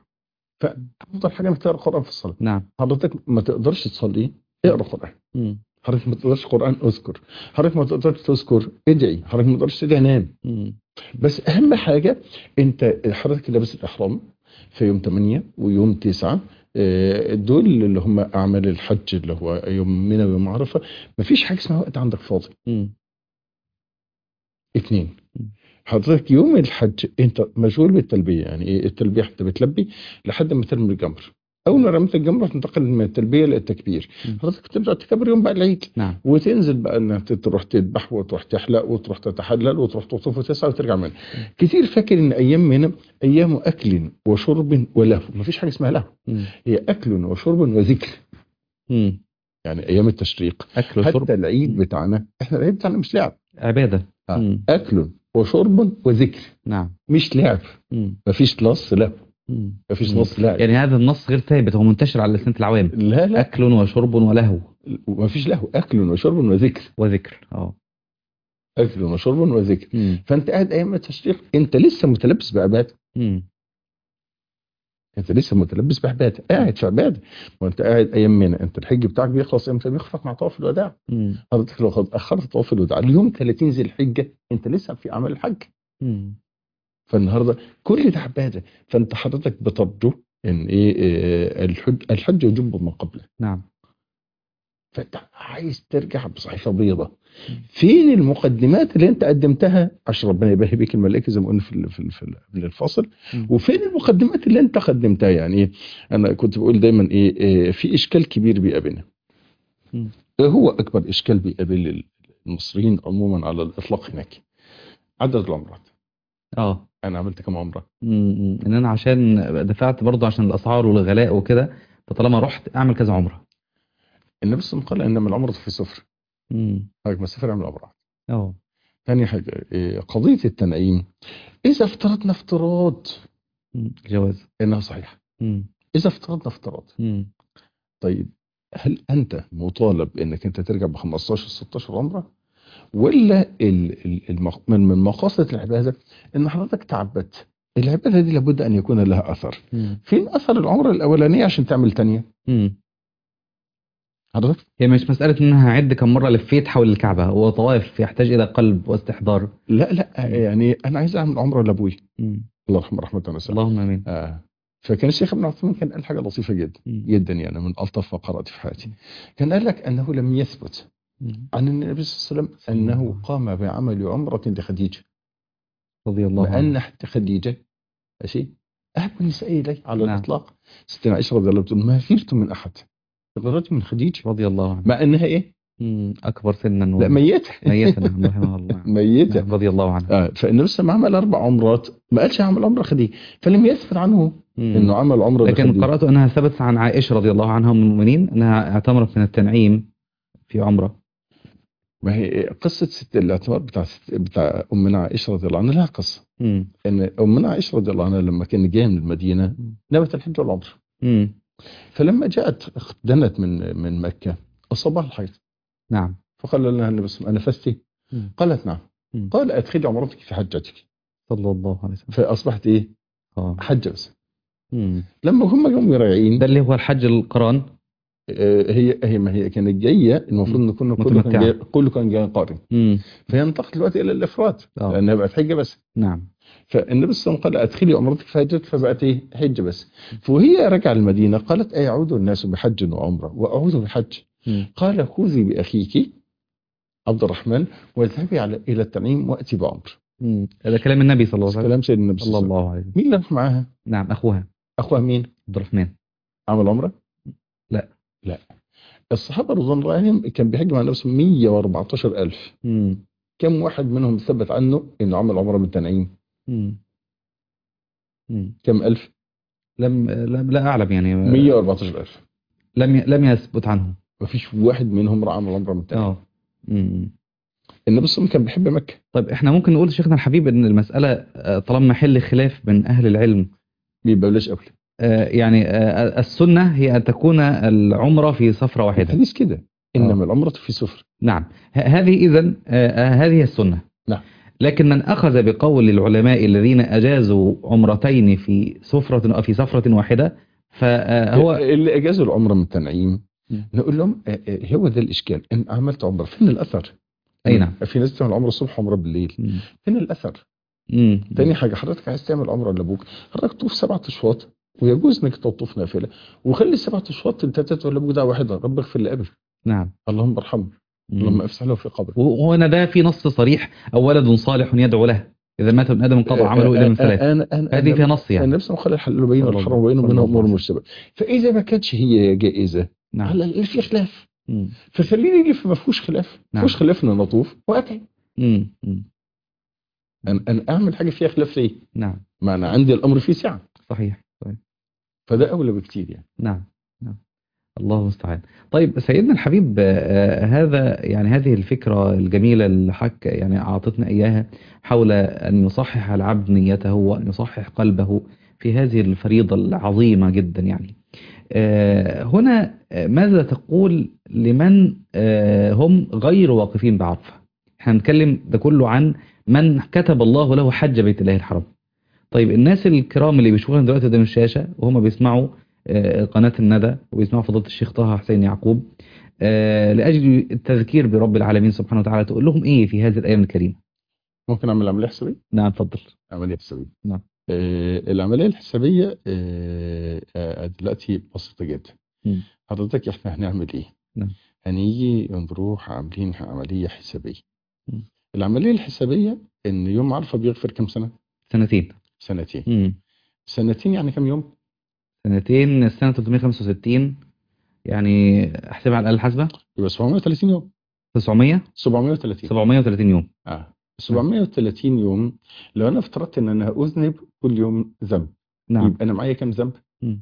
B: فافضل حاجه انك تقرا قران في الصلاه
A: نعم
B: حضرتك ما تقدرش تصلي اقرا قران
A: مم.
B: حضرتك ما تقدرش قران اذكر حضرتك ما تقدرش تذكر ادعي حضرتك ما تقدرش تدعي نام
A: مم.
B: بس اهم حاجه انت حضرتك لابس الاحرام في يوم 8 ويوم 9 آه، دول اللي هم اعمال الحج اللي هو يوم منى ويوم عرفه مفيش حاجه اسمها وقت عندك فاضي
A: مم.
B: اثنين
A: مم.
B: حضرتك يوم الحج انت مشغول بالتلبيه يعني ايه التلبيه انت بتلبي لحد ما ترمي الجمر اول ما رميت الجمره تنتقل من التلبيه للتكبير
A: مم.
B: حضرتك تبدا تكبر يوم بقى العيد
A: نعم
B: وتنزل بقى انك تروح تذبح وتروح تحلق وتروح تتحلل وتروح تطوف وتسعى وترجع منها كتير فاكر ان ايام منى ايام اكل وشرب ولهو مفيش حاجه اسمها لهو
A: مم.
B: هي اكل وشرب وذكر
A: مم.
B: يعني ايام التشريق
A: أكل وشرب
B: حتى العيد بتاعنا احنا العيد بتاعنا مش لعب
A: عبادة
B: آه.
A: مم.
B: اكل وشرب وذكر
A: نعم
B: مش لعب
A: مم.
B: مفيش نص لا
A: مم.
B: مفيش
A: مم.
B: نص لا
A: يعني هذا النص غير ثابت هو منتشر على لسنة العوام
B: لا لا
A: أكل وشرب ولهو
B: مفيش له اكل وشرب وذكر
A: وذكر اه
B: اكل وشرب وذكر
A: مم.
B: فانت قاعد ايام التشريق انت لسه متلبس بعباده
A: مم.
B: انت لسه متلبس بعباده قاعد في عباده وانت قاعد ايام منى انت الحج بتاعك بيخلص امتى بيخلص مع طواف الوداع
A: مم.
B: حضرتك لو خد- اخرت طواف الوداع اليوم 30 ذي الحجه انت لسه في عمل الحج
A: مم.
B: فالنهارده كل ده عباده فانت حضرتك بترجو ان ايه إيه، الحج الحج يجب ما قبله
A: نعم
B: فانت عايز ترجع بصحيفه بيضاء فين المقدمات اللي انت قدمتها عشان ربنا يباهي بيك الملائكه زي ما قلنا في ال- في ال- في ال- قبل الفاصل
A: مم.
B: وفين المقدمات اللي انت قدمتها يعني ايه انا كنت بقول دايما ايه, إيه في اشكال كبير بيقابلنا
A: مم.
B: ايه هو اكبر اشكال بيقابل المصريين عموما على الاطلاق هناك عدد العمرات
A: اه
B: انا عملت كم عمره
A: مم. ان انا عشان دفعت برضه عشان الاسعار والغلاء وكده فطالما رحت اعمل كذا عمره
B: النبي صلى الله عليه وسلم قال انما العمره في سفر
A: مم.
B: حضرتك ما تسافر اعمل عمره
A: اه
B: ثاني حاجه إيه قضيه التنعيم اذا افترضنا افتراض
A: مم. جواز
B: انها صحيحه
A: مم.
B: اذا افترضنا افتراض
A: مم.
B: طيب هل انت مطالب انك انت ترجع ب 15 16 عمره ولا ال- ال- المق- من من مقاصد العباده ان حضرتك تعبدت العباده دي لابد ان يكون لها اثر
A: مم.
B: فين اثر العمره الاولانيه عشان تعمل تانية
A: مم.
B: حضرتك
A: هي مش مسألة ان انا هعد كم مرة لفيت حول الكعبة هو طواف يحتاج الى قلب واستحضار
B: لا لا يعني انا عايز اعمل عمره لابوي
A: مم.
B: الله يرحمه رحمه واسعه
A: اللهم امين
B: آه فكان الشيخ ابن عثمان كان قال حاجه لطيفه جدا
A: مم.
B: جدا يعني من الطف ما قرات في حياتي كان قال لك انه لم يثبت
A: مم.
B: عن النبي صلى الله عليه وسلم انه قام بعمل عمره لخديجه
A: رضي الله عنه
B: وان حتى خديجه ماشي احب النساء اليه على
A: نعم.
B: الاطلاق ستنا عائشه رضي الله عنها بتقول ما غيرت من احد غيرت من خديجه
A: رضي الله عنه
B: مع انها ايه؟
A: مم. أكبر سنا و-
B: لا ميته
A: ميتا نعم رحمه الله
B: ميته
A: نعم، رضي الله عنه
B: آه فالنبي صلى الله عليه وسلم عمل اربع عمرات ما قالش عمل عمره خديجه فلم يثبت عنه
A: مم.
B: انه عمل عمره
A: لكن
B: لخديجة.
A: قرأت أنها ثبتت عن عائشة رضي الله عنها من المؤمنين أنها اعتمرت من التنعيم في عمرة
B: ما هي قصه ست الاعتمار بتاع ست بتاع امنا عائشه رضي الله عنها لها قصه
A: مم.
B: ان امنا عائشه رضي الله عنها لما كان جايه من المدينه نوت الحج والعمره
A: مم.
B: فلما جاءت دنت من من مكه اصابها الحيض
A: نعم
B: فقال لها النبي صلى الله عليه وسلم انفستي؟
A: مم.
B: قالت نعم
A: مم.
B: قال ادخلي عمرتك في حجتك
A: صلى الله عليه وسلم
B: فاصبحت ايه؟
A: آه.
B: حجه بس
A: مم.
B: لما هم جم رايعين
A: ده اللي هو الحج القران
B: آه، هي هي ما هي كانت جايه المفروض ان كنا كله كان
A: متمتعة.
B: جاي كله كان جاي قارن
A: مم.
B: فهي انتقلت دلوقتي الى الافراد
A: آه.
B: لانها بقت حجه بس
A: نعم
B: فالنبي صلى الله عليه وسلم قال ادخلي عمرتك في حجتك فبقت ايه حجه بس فوهي راجعه المدينه قالت ايعود الناس بحج وعمره واعود بحج
A: مم.
B: قال خذي باخيك عبد الرحمن واذهبي على الى التنعيم واتي بعمر
A: مم. هذا كلام النبي صلى الله عليه وسلم
B: كلام سيدنا النبي
A: صلى
B: صلى الله عليه
A: الله عليه وسلم
B: وسلم مين اللي راح معاها؟
A: نعم أخوها
B: اخوها مين؟
A: عبد الرحمن
B: عمل عمره؟
A: لا.
B: لا الصحابه رضوان الله عليهم كان بيحج مع النبي صلى الله عليه وسلم 114000
A: مم.
B: كم واحد منهم ثبت عنه انه عمل عمره من التنعيم؟
A: مم. مم.
B: كم الف؟
A: لم لم لا أعلم يعني
B: 114000
A: لم ي... لم يثبت عنه
B: ما فيش واحد منهم راح عمل عمره من التنعيم
A: اه مم.
B: النبي صلى الله عليه وسلم كان بيحب مكه
A: طيب احنا ممكن نقول شيخنا الحبيب ان المسألة آه، طالما محل خلاف بين أهل العلم
B: بيبقى بلاش قبل
A: آه، يعني آه، السنة هي أن تكون العمرة في سفرة واحدة
B: الحديث كده انما العمره في سفر
A: نعم ه- هذه إذن هذه هي السنة
B: نعم.
A: لكن من أخذ بقول العلماء الذين أجازوا عمرتين في سفرة أو في سفرة واحدة فهو
B: اللي اجازوا العمره من التنعيم
A: مم.
B: نقول لهم آه، آه، هو ده الاشكال ان عملت عمره فين الاثر؟
A: أي نعم.
B: في ناس بتعمل عمره الصبح وعمره بالليل
A: مم.
B: فين الاثر؟
A: مم.
B: تاني حاجه حضرتك عايز تعمل عمره لابوك حضرتك طوف سبعة اشواط ويجوز انك تطوف نافله وخلي السبعة اشواط انت تدعو لابوك دعوه واحده رب اغفر لابي
A: نعم
B: اللهم ارحمه اللهم افسح له في قبره
A: وهنا ده في نص صريح أو ولد صالح يدعو له إذا مات ابن آدم انقضى عمله إلا من ثلاث
B: انا انا
A: هذه فيها نص يعني
B: النبي صلى الله عليه وسلم قال الحلال بين
A: صلى
B: والحرام
A: الله-
B: بين
A: صلى
B: وبينها
A: الله
B: امور
A: عليه
B: مشتبهه فاذا ما كانتش هي جائزه
A: نعم
B: على الاقل في خلاف
A: مم.
B: فخليني اجي في ما فيهوش خلاف ما
A: نعم.
B: فيهوش خلاف ان نطوف واتعب
A: مم. مم.
B: انا انا اعمل حاجه فيها خلاف ليه؟
A: نعم
B: ما انا عندي الامر فيه سعه
A: صحيح صحيح
B: فده اولى بكتير يعني
A: نعم نعم الله المستعان طيب سيدنا الحبيب آه، هذا يعني هذه الفكرة الجميلة اللي حك يعني أعطتنا إياها حول أن يصحح العبد نيته وأن يصحح قلبه في هذه الفريضة العظيمة جدا يعني آه، هنا آه، ماذا تقول لمن آه، هم غير واقفين بعرفة احنا هنتكلم ده كله عن من كتب الله له حج بيت الله الحرام طيب الناس الكرام اللي بيشوفونا دلوقتي قدام الشاشة وهم بيسمعوا آه، قناة الندى وبيسمعوا فضيلة الشيخ طه حسين يعقوب آه، لأجل التذكير برب العالمين سبحانه وتعالى تقول لهم إيه في هذه الأيام الكريمة
B: ممكن اعمل عمليه حسابيه؟
A: نعم تفضل
B: عمليه حسابيه
A: نعم.
B: آه العمليه الحسابيه آه آه دلوقتي بسيطه جدا
A: مم.
B: حضرتك احنا هنعمل ايه؟
A: نعم.
B: هنيجي نروح عاملين عمليه حسابيه
A: مم.
B: العمليه الحسابيه ان يوم عرفه بيغفر كم سنه؟
A: سنتين
B: سنتين
A: مم.
B: سنتين يعني كم يوم؟
A: سنتين السنة 365 يعني احسبها على الآلة الحاسبة
B: يبقى 730 يوم
A: 900
B: 730
A: 730 يوم
B: اه 730 يوم لو انا افترضت ان انا اذنب كل يوم ذنب
A: نعم
B: يبقى انا معايا كام ذنب؟
A: مم.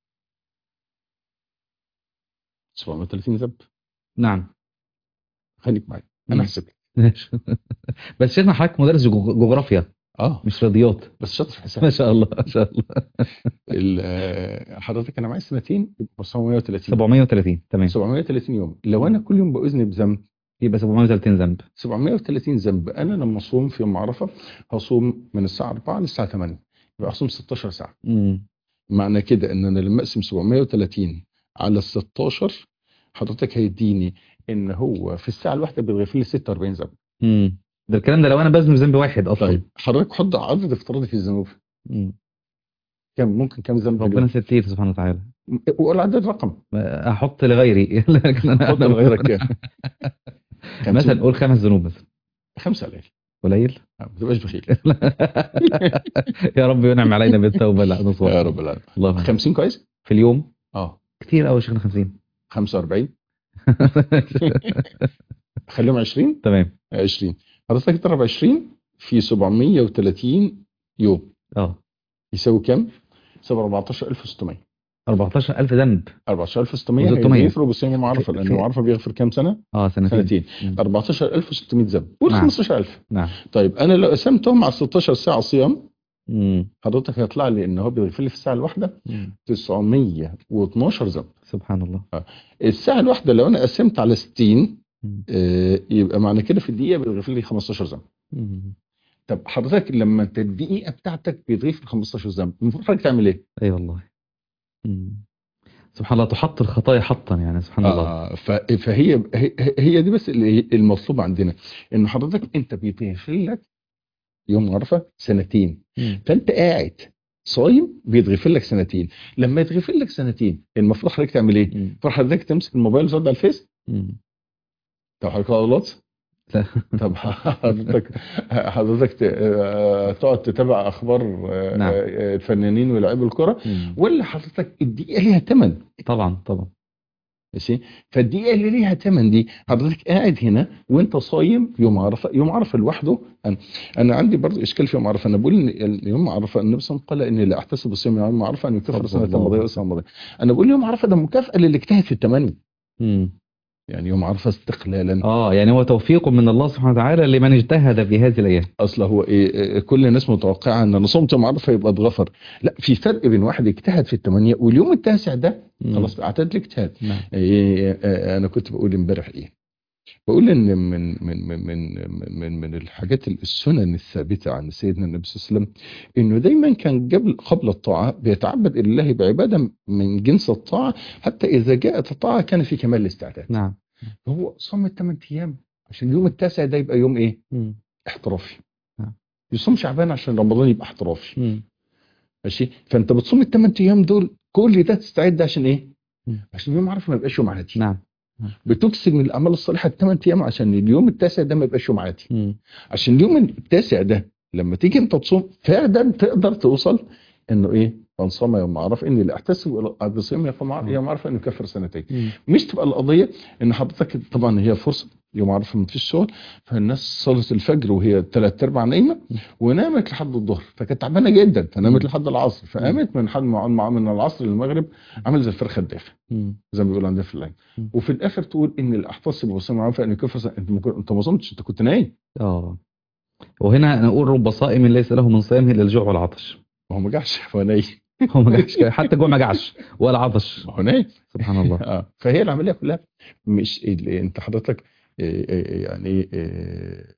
B: 730 ذنب
A: نعم
B: خليك معايا
A: مم.
B: انا احسب لك
A: ماشي. بس شيخنا حضرتك مدرس جغ- جغرافيا
B: اه
A: مش رياضيات
B: بس شاطر في الحساب
A: ما شاء الله ما شاء الله
B: ال- آه، حضرتك انا معايا سنتين يبقى 730
A: 730 تمام
B: 730 يوم لو انا كل يوم باذنب ذنب
A: يبقى 730 ذنب
B: 730 ذنب انا لما اصوم في يوم عرفه هصوم من الساعه 4 للساعه 8 يبقى اصوم 16 ساعه
A: مم.
B: معنى كده ان انا لما اقسم 730 على ال 16 حضرتك هيديني ان هو في الساعه الواحده بيتغفر لي 46 ذنب
A: مم. ده الكلام ده لو انا بذنب ذنب واحد اصلا
B: طيب حضرتك حط عدد افتراضي في الذنوب
A: مم.
B: كم ممكن كم ذنب في
A: ربنا
B: اليوم؟
A: ستير سبحانه وتعالى
B: وقول عدد رقم
A: احط لغيري لكن انا
B: حط
A: أنا-
B: لغيرك كام
A: مثلا قول خمس ذنوب مثلا
B: خمسة قليل
A: قليل
B: ما تبقاش بخيل
A: يا رب ينعم علينا بالتوبه لا نصوح
B: يا رب العالمين
A: الله أكبر.
B: 50 كويس؟
A: في اليوم
B: اه
A: كتير قوي شيخنا 50
B: 45 خليهم 20
A: تمام
B: 20 حضرتك تضرب 20 في 730 يوم
A: اه
B: يساوي كام؟ يساوي 14600
A: 14000 ذنب
B: 14600
A: و600.
B: هيغفروا بصيام يوم عرفه
A: في-
B: لان
A: في-
B: يوم عرفه بيغفر كام سنه؟
A: اه سنتين
B: سنتين
A: مم.
B: 14600 ذنب قول
A: نعم.
B: 15000
A: نعم
B: طيب انا لو قسمتهم على 16 ساعه صيام
A: مم.
B: حضرتك هيطلع لي ان هو بيغفر لي في الساعه الواحده
A: مم.
B: 912 ذنب
A: سبحان الله
B: الساعه الواحده لو انا قسمت على 60
A: مم.
B: آه، يبقى معنى كده في الدقيقه بيغفر لي 15 ذنب
A: مم.
B: طب حضرتك لما انت الدقيقه بتاعتك بيضيف 15 ذنب المفروض حضرتك تعمل ايه؟
A: اي والله مم. سبحان الله تحط الخطايا حطا يعني سبحان الله
B: آه ف- فهي هي- هي دي بس اللي المطلوب عندنا ان حضرتك انت بيضيف لك يوم عرفه سنتين
A: مم.
B: فانت قاعد صايم بيتغفر لك سنتين لما يتغفر لك سنتين المفروض حضرتك تعمل ايه؟
A: مم.
B: المفروض حضرتك تمسك الموبايل وتقعد على الفيس
A: مم.
B: طب حضرتك غلط
A: لا.
B: طب حضرتك حضرتك ت- آه، تقعد تتابع اخبار آه،
A: نعم.
B: آه، الفنانين ولاعيبي الكره
A: مم.
B: ولا حضرتك الدقيقه ليها ثمن
A: طبعا طبعا
B: ماشي فالدقيقه اللي ليها ثمن دي حضرتك قاعد هنا وانت صايم يوم عرفه يوم عرفه لوحده انا, أنا عندي برضه اشكال في يوم عرفه انا بقول ان يوم عرفه النبي صلى الله عليه وسلم قال اني لا احتسب الصيام يوم عرفه ان يكفر
A: صلى
B: سنه
A: الله
B: ماضيه
A: عليه
B: وسنه ماضيه انا بقول يوم عرفه ده مكافاه للي اجتهد في الثمانيه
A: مم.
B: يعني يوم عرفه استقلالا
A: اه يعني هو توفيق من الله سبحانه وتعالى لمن اجتهد في هذه الايام
B: اصل هو ايه إيه، كل الناس متوقعه ان انا صمت يوم عرفه يبقى اتغفر لا في فرق بين واحد اجتهد في الثمانيه واليوم التاسع ده
A: مم.
B: خلاص اعتاد الاجتهاد
A: نعم
B: إيه آه، انا كنت بقول امبارح ايه بقول ان من من من من من, من الحاجات السنن الثابته عن سيدنا النبي صلى الله عليه وسلم انه دايما كان قبل قبل الطاعه بيتعبد الله بعباده من جنس الطاعه حتى اذا جاءت الطاعه كان في كمال الاستعداد
A: نعم
B: هو صام الثمان ايام عشان اليوم التاسع ده يبقى يوم ايه؟
A: مم.
B: احترافي
A: نعم.
B: يصوم شعبان عشان رمضان يبقى احترافي
A: مم.
B: ماشي فانت بتصوم الثمان ايام دول كل ده تستعد عشان ايه؟
A: مم.
B: عشان يوم عارف ما يبقاش يوم عادي
A: نعم
B: بتكسب من الاعمال الصالحه الثمان ايام عشان اليوم التاسع ده ما يبقاش يوم عادي
A: مم.
B: عشان اليوم التاسع ده لما تيجي انت تصوم فعلا تقدر توصل انه ايه من صام يوم عرف اني لا احتسب بصيام يوم عرف يوم عرف انه يكفر سنتين
A: مم.
B: مش تبقى القضيه ان حضرتك طبعا هي فرصه يوم عرفه ما فيش شغل فالناس صلت الفجر وهي ثلاث ارباع نايمه ونامت لحد الظهر فكانت تعبانه جدا فنامت
A: مم.
B: لحد العصر فقامت من حد مع مع- من العصر للمغرب عمل زي الفرخه الدافئه
A: مم.
B: زي ما بيقولوا عندنا في اللعب
A: مم.
B: وفي الاخر تقول ان الاحتسب بصيام عرفه ان يكفر سنة. انت ما كنت- انت ما صمتش انت كنت نايم
A: اه وهنا نقول رب صائم ليس له من صيامه الا الجوع والعطش
B: ما هو ما جاش هو نايم
A: هو ما جاش حتى الجوع ما جعش ولا عطش
B: ما هو نايم
A: سبحان الله
B: اه فهي العمليه كلها مش ال- انت حضرتك إيه إيه يعني إيه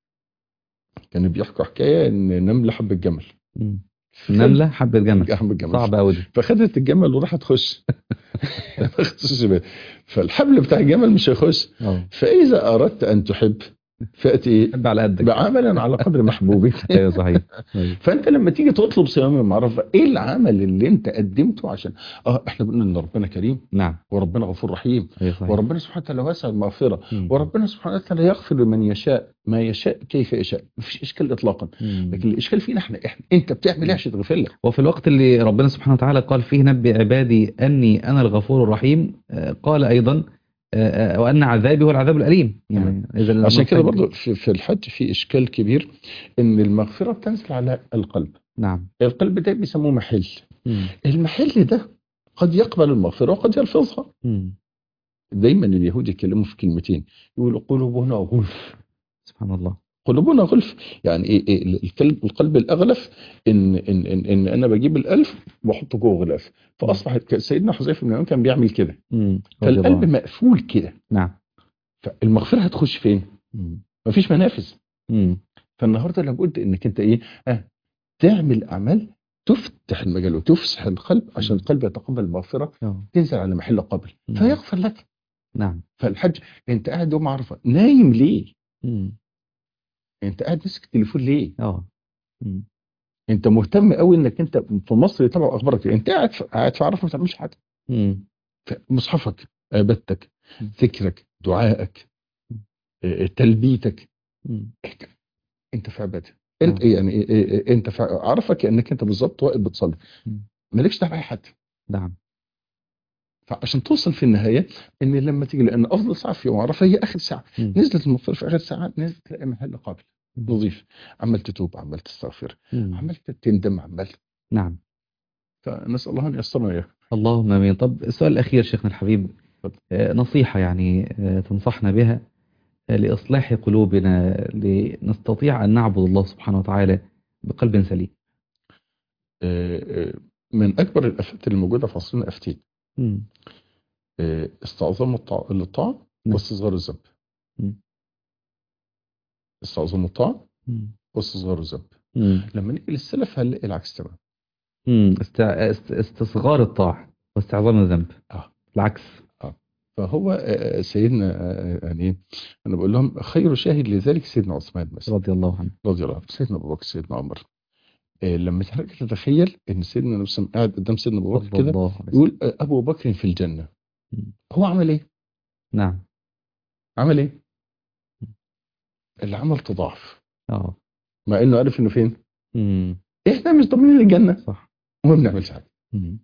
B: كانوا بيحكوا حكايه ان نمله حب الجمل
A: مم. نملة حبة جمل
B: حب الجمل
A: صعب قوي دي
B: فخدت الجمل وراحت تخش ما خدتش بالها. فالحبل بتاع الجمل مش هيخش
A: اه
B: فاذا اردت ان تحب فاتي
A: حب على قدك
B: بعملا على قدر محبوبك
A: ايوه صحيح أيوة.
B: فانت لما تيجي تطلب صيام المعرفه ايه العمل اللي انت قدمته عشان اه احنا بنقول ان ربنا كريم
A: نعم
B: وربنا غفور رحيم
A: ايوه صحيح
B: وربنا سبحانه وتعالى واسع المغفره
A: مم.
B: وربنا سبحانه وتعالى يغفر لمن يشاء ما يشاء كيف يشاء مفيش اشكال اطلاقا
A: مم.
B: لكن الاشكال فينا احنا, احنا انت بتعمل ايه عشان تغفر لك
A: وفي الوقت اللي ربنا سبحانه وتعالى قال فيه نبئ عبادي أني أنا الغفور الرحيم آه، قال أيضا آه، آه، وأن عذابي هو العذاب الأليم يعني إذا
B: عشان كده
A: المحتاج-
B: برضو في, في الحج في اشكال كبير ان المغفره بتنزل على القلب
A: نعم
B: القلب ده بيسموه محل
A: مم.
B: المحل ده قد يقبل المغفره وقد يلفظها
A: مم.
B: دايما اليهود يتكلموا في كلمتين يقولوا قلوبنا غلف
A: سبحان الله
B: قلوبنا غلف يعني ايه, إيه القلب القلب الاغلف ان ان ان, إن انا بجيب الالف واحطه جوه غلاف فاصبحت ك- سيدنا حذيفه بن اليمان كان بيعمل كده
A: مم. رضي الله
B: فالقلب
A: عنه.
B: مقفول كده
A: نعم
B: فالمغفره هتخش فين؟
A: مم.
B: مفيش منافذ
A: مم.
B: فالنهارده لابد انك انت ايه؟ اه تعمل اعمال تفتح المجال وتفسح القلب عشان القلب يتقبل المغفره
A: آه.
B: تنزل على محل قبل
A: مم.
B: فيغفر لك
A: نعم
B: فالحج انت قاعد يوم عرفه نايم ليه؟
A: مم.
B: انت قاعد ماسك التليفون ليه؟
A: اه مم.
B: انت مهتم قوي انك انت في مصر يتابعوا اخبارك انت قاعد في- قاعد في عرفه ما بتعملش حاجه
A: مم.
B: مصحفك عبادتك
A: م.
B: ذكرك دعائك آه، تلبيتك
A: مم.
B: انت في عباده انت
A: نعم.
B: يعني إيه- إيه- إيه، انت في عرفه كانك انت بالظبط واقف بتصلي
A: م.
B: مالكش دعوه باي حد
A: نعم
B: فعشان توصل في النهايه ان لما تيجي لان افضل ساعه في يوم عرفه هي اخر ساعه
A: مم.
B: نزلت المطر في اخر ساعه نزلت تلاقي محل قابل
A: مم.
B: نظيف عمال تتوب عمال تستغفر
A: مم.
B: عمال تندم عمال
A: نعم
B: فنسال الله ان ييسرنا اياه
A: اللهم امين طب السؤال الاخير شيخنا الحبيب
B: اتفضل.
A: آه، نصيحه يعني آه، تنصحنا بها آه، لاصلاح قلوبنا لنستطيع ان نعبد الله سبحانه وتعالى بقلب سليم
B: آه، آه، من اكبر الافات اللي موجوده في عصرنا افتين
A: مم.
B: آه، استعظام الطاعه للطاعه
A: نعم.
B: واستصغار الذنب
A: مم.
B: استعظام الطاعه
A: مم.
B: واستصغار الذنب
A: مم.
B: لما نيجي للسلف هنلاقي العكس تماما
A: مم. است- است- استصغار الطاعه واستعظام الذنب
B: آه.
A: العكس
B: فهو آه، سيدنا آه، يعني انا بقول لهم خير شاهد لذلك سيدنا عثمان مثلا
A: رضي الله عنه
B: رضي الله عنه سيدنا ابو بكر سيدنا عمر آه، لما تحرك تتخيل ان سيدنا النبي صلى الله عليه وسلم قاعد قدام سيدنا ابو بكر
A: رضي
B: كده
A: الله عنه
B: يقول آه، ابو بكر في الجنه
A: مم.
B: هو عمل ايه؟
A: نعم
B: عمل ايه؟ اللي عمل تضاعف
A: اه
B: مع انه عارف انه فين؟
A: مم.
B: احنا مش ضامنين الجنه
A: صح
B: وما بنعملش حاجه
A: مم.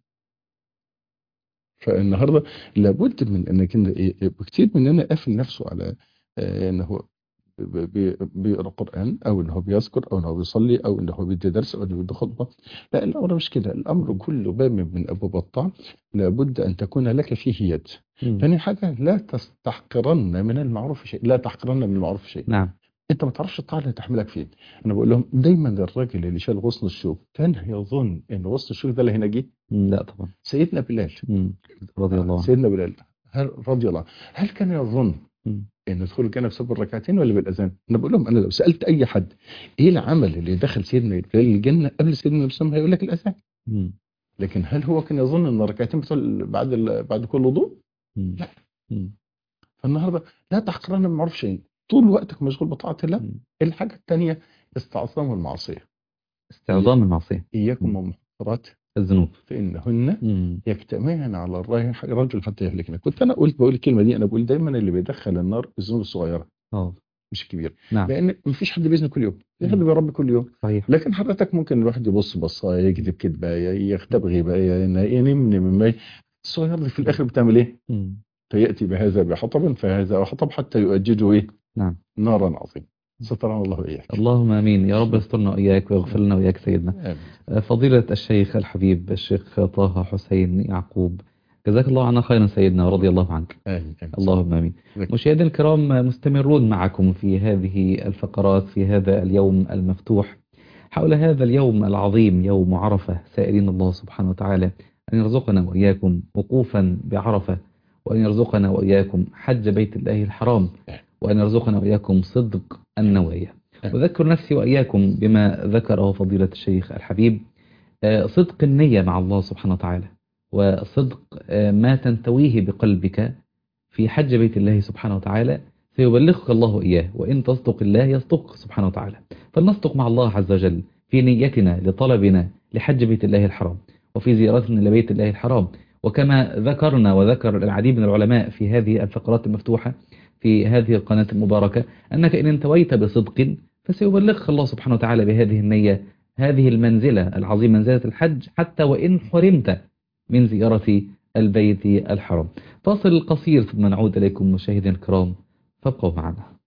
B: فالنهارده لابد من انك انت إيه، كتير مننا قافل نفسه على آه، ان هو ب- ب- بيقرا قران او ان هو بيذكر او ان هو بيصلي او ان هو بيدي درس او انه بيدي خطبه لا الامر مش كده الامر كله باب من ابواب الطاعه لابد ان تكون لك فيه يد
A: مم.
B: ثاني حاجه لا تستحقرن من المعروف شيء لا تحقرن من المعروف شيء
A: نعم
B: انت ما تعرفش الطاعه اللي هتحملك فين انا بقول لهم دايما الراجل اللي شال غصن الشوك كان يظن ان غصن الشوك ده اللي هينجيه
A: مم. لا طبعا
B: سيدنا بلال
A: مم. رضي الله عنه
B: سيدنا بلال هل رضي الله عنه. هل كان يظن
A: مم.
B: ان دخول الجنه بسبب الركعتين ولا بالاذان؟ انا بقول لهم انا لو سالت اي حد ايه العمل اللي دخل سيدنا بلال الجنه قبل سيدنا النبي صلى الله عليه وسلم هيقول لك الاذان
A: مم.
B: لكن هل هو كان يظن ان الركعتين بتوع ال- بعد ال- بعد كل وضوء؟
A: مم.
B: لا.
A: مم.
B: فالنهارده لا تحقرن من المعروف شيء طول وقتك مشغول بطاعه الله
A: مم.
B: الحاجه الثانيه استعظام المعصيه
A: استعظام المعصية
B: اياكم
A: مم.
B: ومحقرات
A: الذنوب
B: فانهن
A: مم.
B: يجتمعن على الرجل رجل حتى يهلكنا كنت انا قلت بقول الكلمه دي انا بقول دايما اللي بيدخل النار الذنوب الصغيره
A: اه
B: مش الكبيره
A: نعم
B: لان مفيش حد بيزني كل يوم في حد
A: مم.
B: بيربي كل يوم
A: صحيح
B: لكن حضرتك ممكن الواحد يبص بصايه يكذب كذبايه يغتاب غيبايه ينم نمايه الصغير دي في الاخر بتعمل ايه؟
A: مم.
B: فياتي بهذا بحطب فهذا حطب حتى يؤججه ايه؟
A: نعم
B: نارا عظيمه سترنا الله واياك
A: اللهم امين يا رب يسترنا واياك ويغفر لنا واياك سيدنا
B: آمين.
A: فضيلة الشيخ الحبيب الشيخ طه حسين يعقوب جزاك الله عنا خيرا سيدنا ورضي الله عنك
B: آمين. آمين.
A: اللهم امين
B: ذكر.
A: مشاهدينا الكرام مستمرون معكم في هذه الفقرات في هذا اليوم المفتوح حول هذا اليوم العظيم يوم عرفة سائلين الله سبحانه وتعالى أن يرزقنا وإياكم وقوفا بعرفة وأن يرزقنا وإياكم حج بيت الله الحرام وأن يرزقنا وإياكم صدق النوايا أذكر نفسي وإياكم بما ذكره فضيلة الشيخ الحبيب آه، صدق النية مع الله سبحانه وتعالى وصدق آه، ما تنتويه بقلبك في حج بيت الله سبحانه وتعالى سيبلغك الله إياه وإن تصدق الله يصدق سبحانه وتعالى فلنصدق مع الله عز وجل في نيتنا لطلبنا لحج بيت الله الحرام وفي زيارتنا لبيت الله الحرام وكما ذكرنا وذكر العديد من العلماء في هذه الفقرات المفتوحة في هذه القناة المباركة أنك إن انتويت بصدق فسيبلغك الله سبحانه وتعالى بهذه النية هذه المنزلة العظيمة منزلة الحج حتى وإن حرمت من زيارة البيت الحرام فاصل قصير ثم نعود إليكم مشاهدينا الكرام فابقوا معنا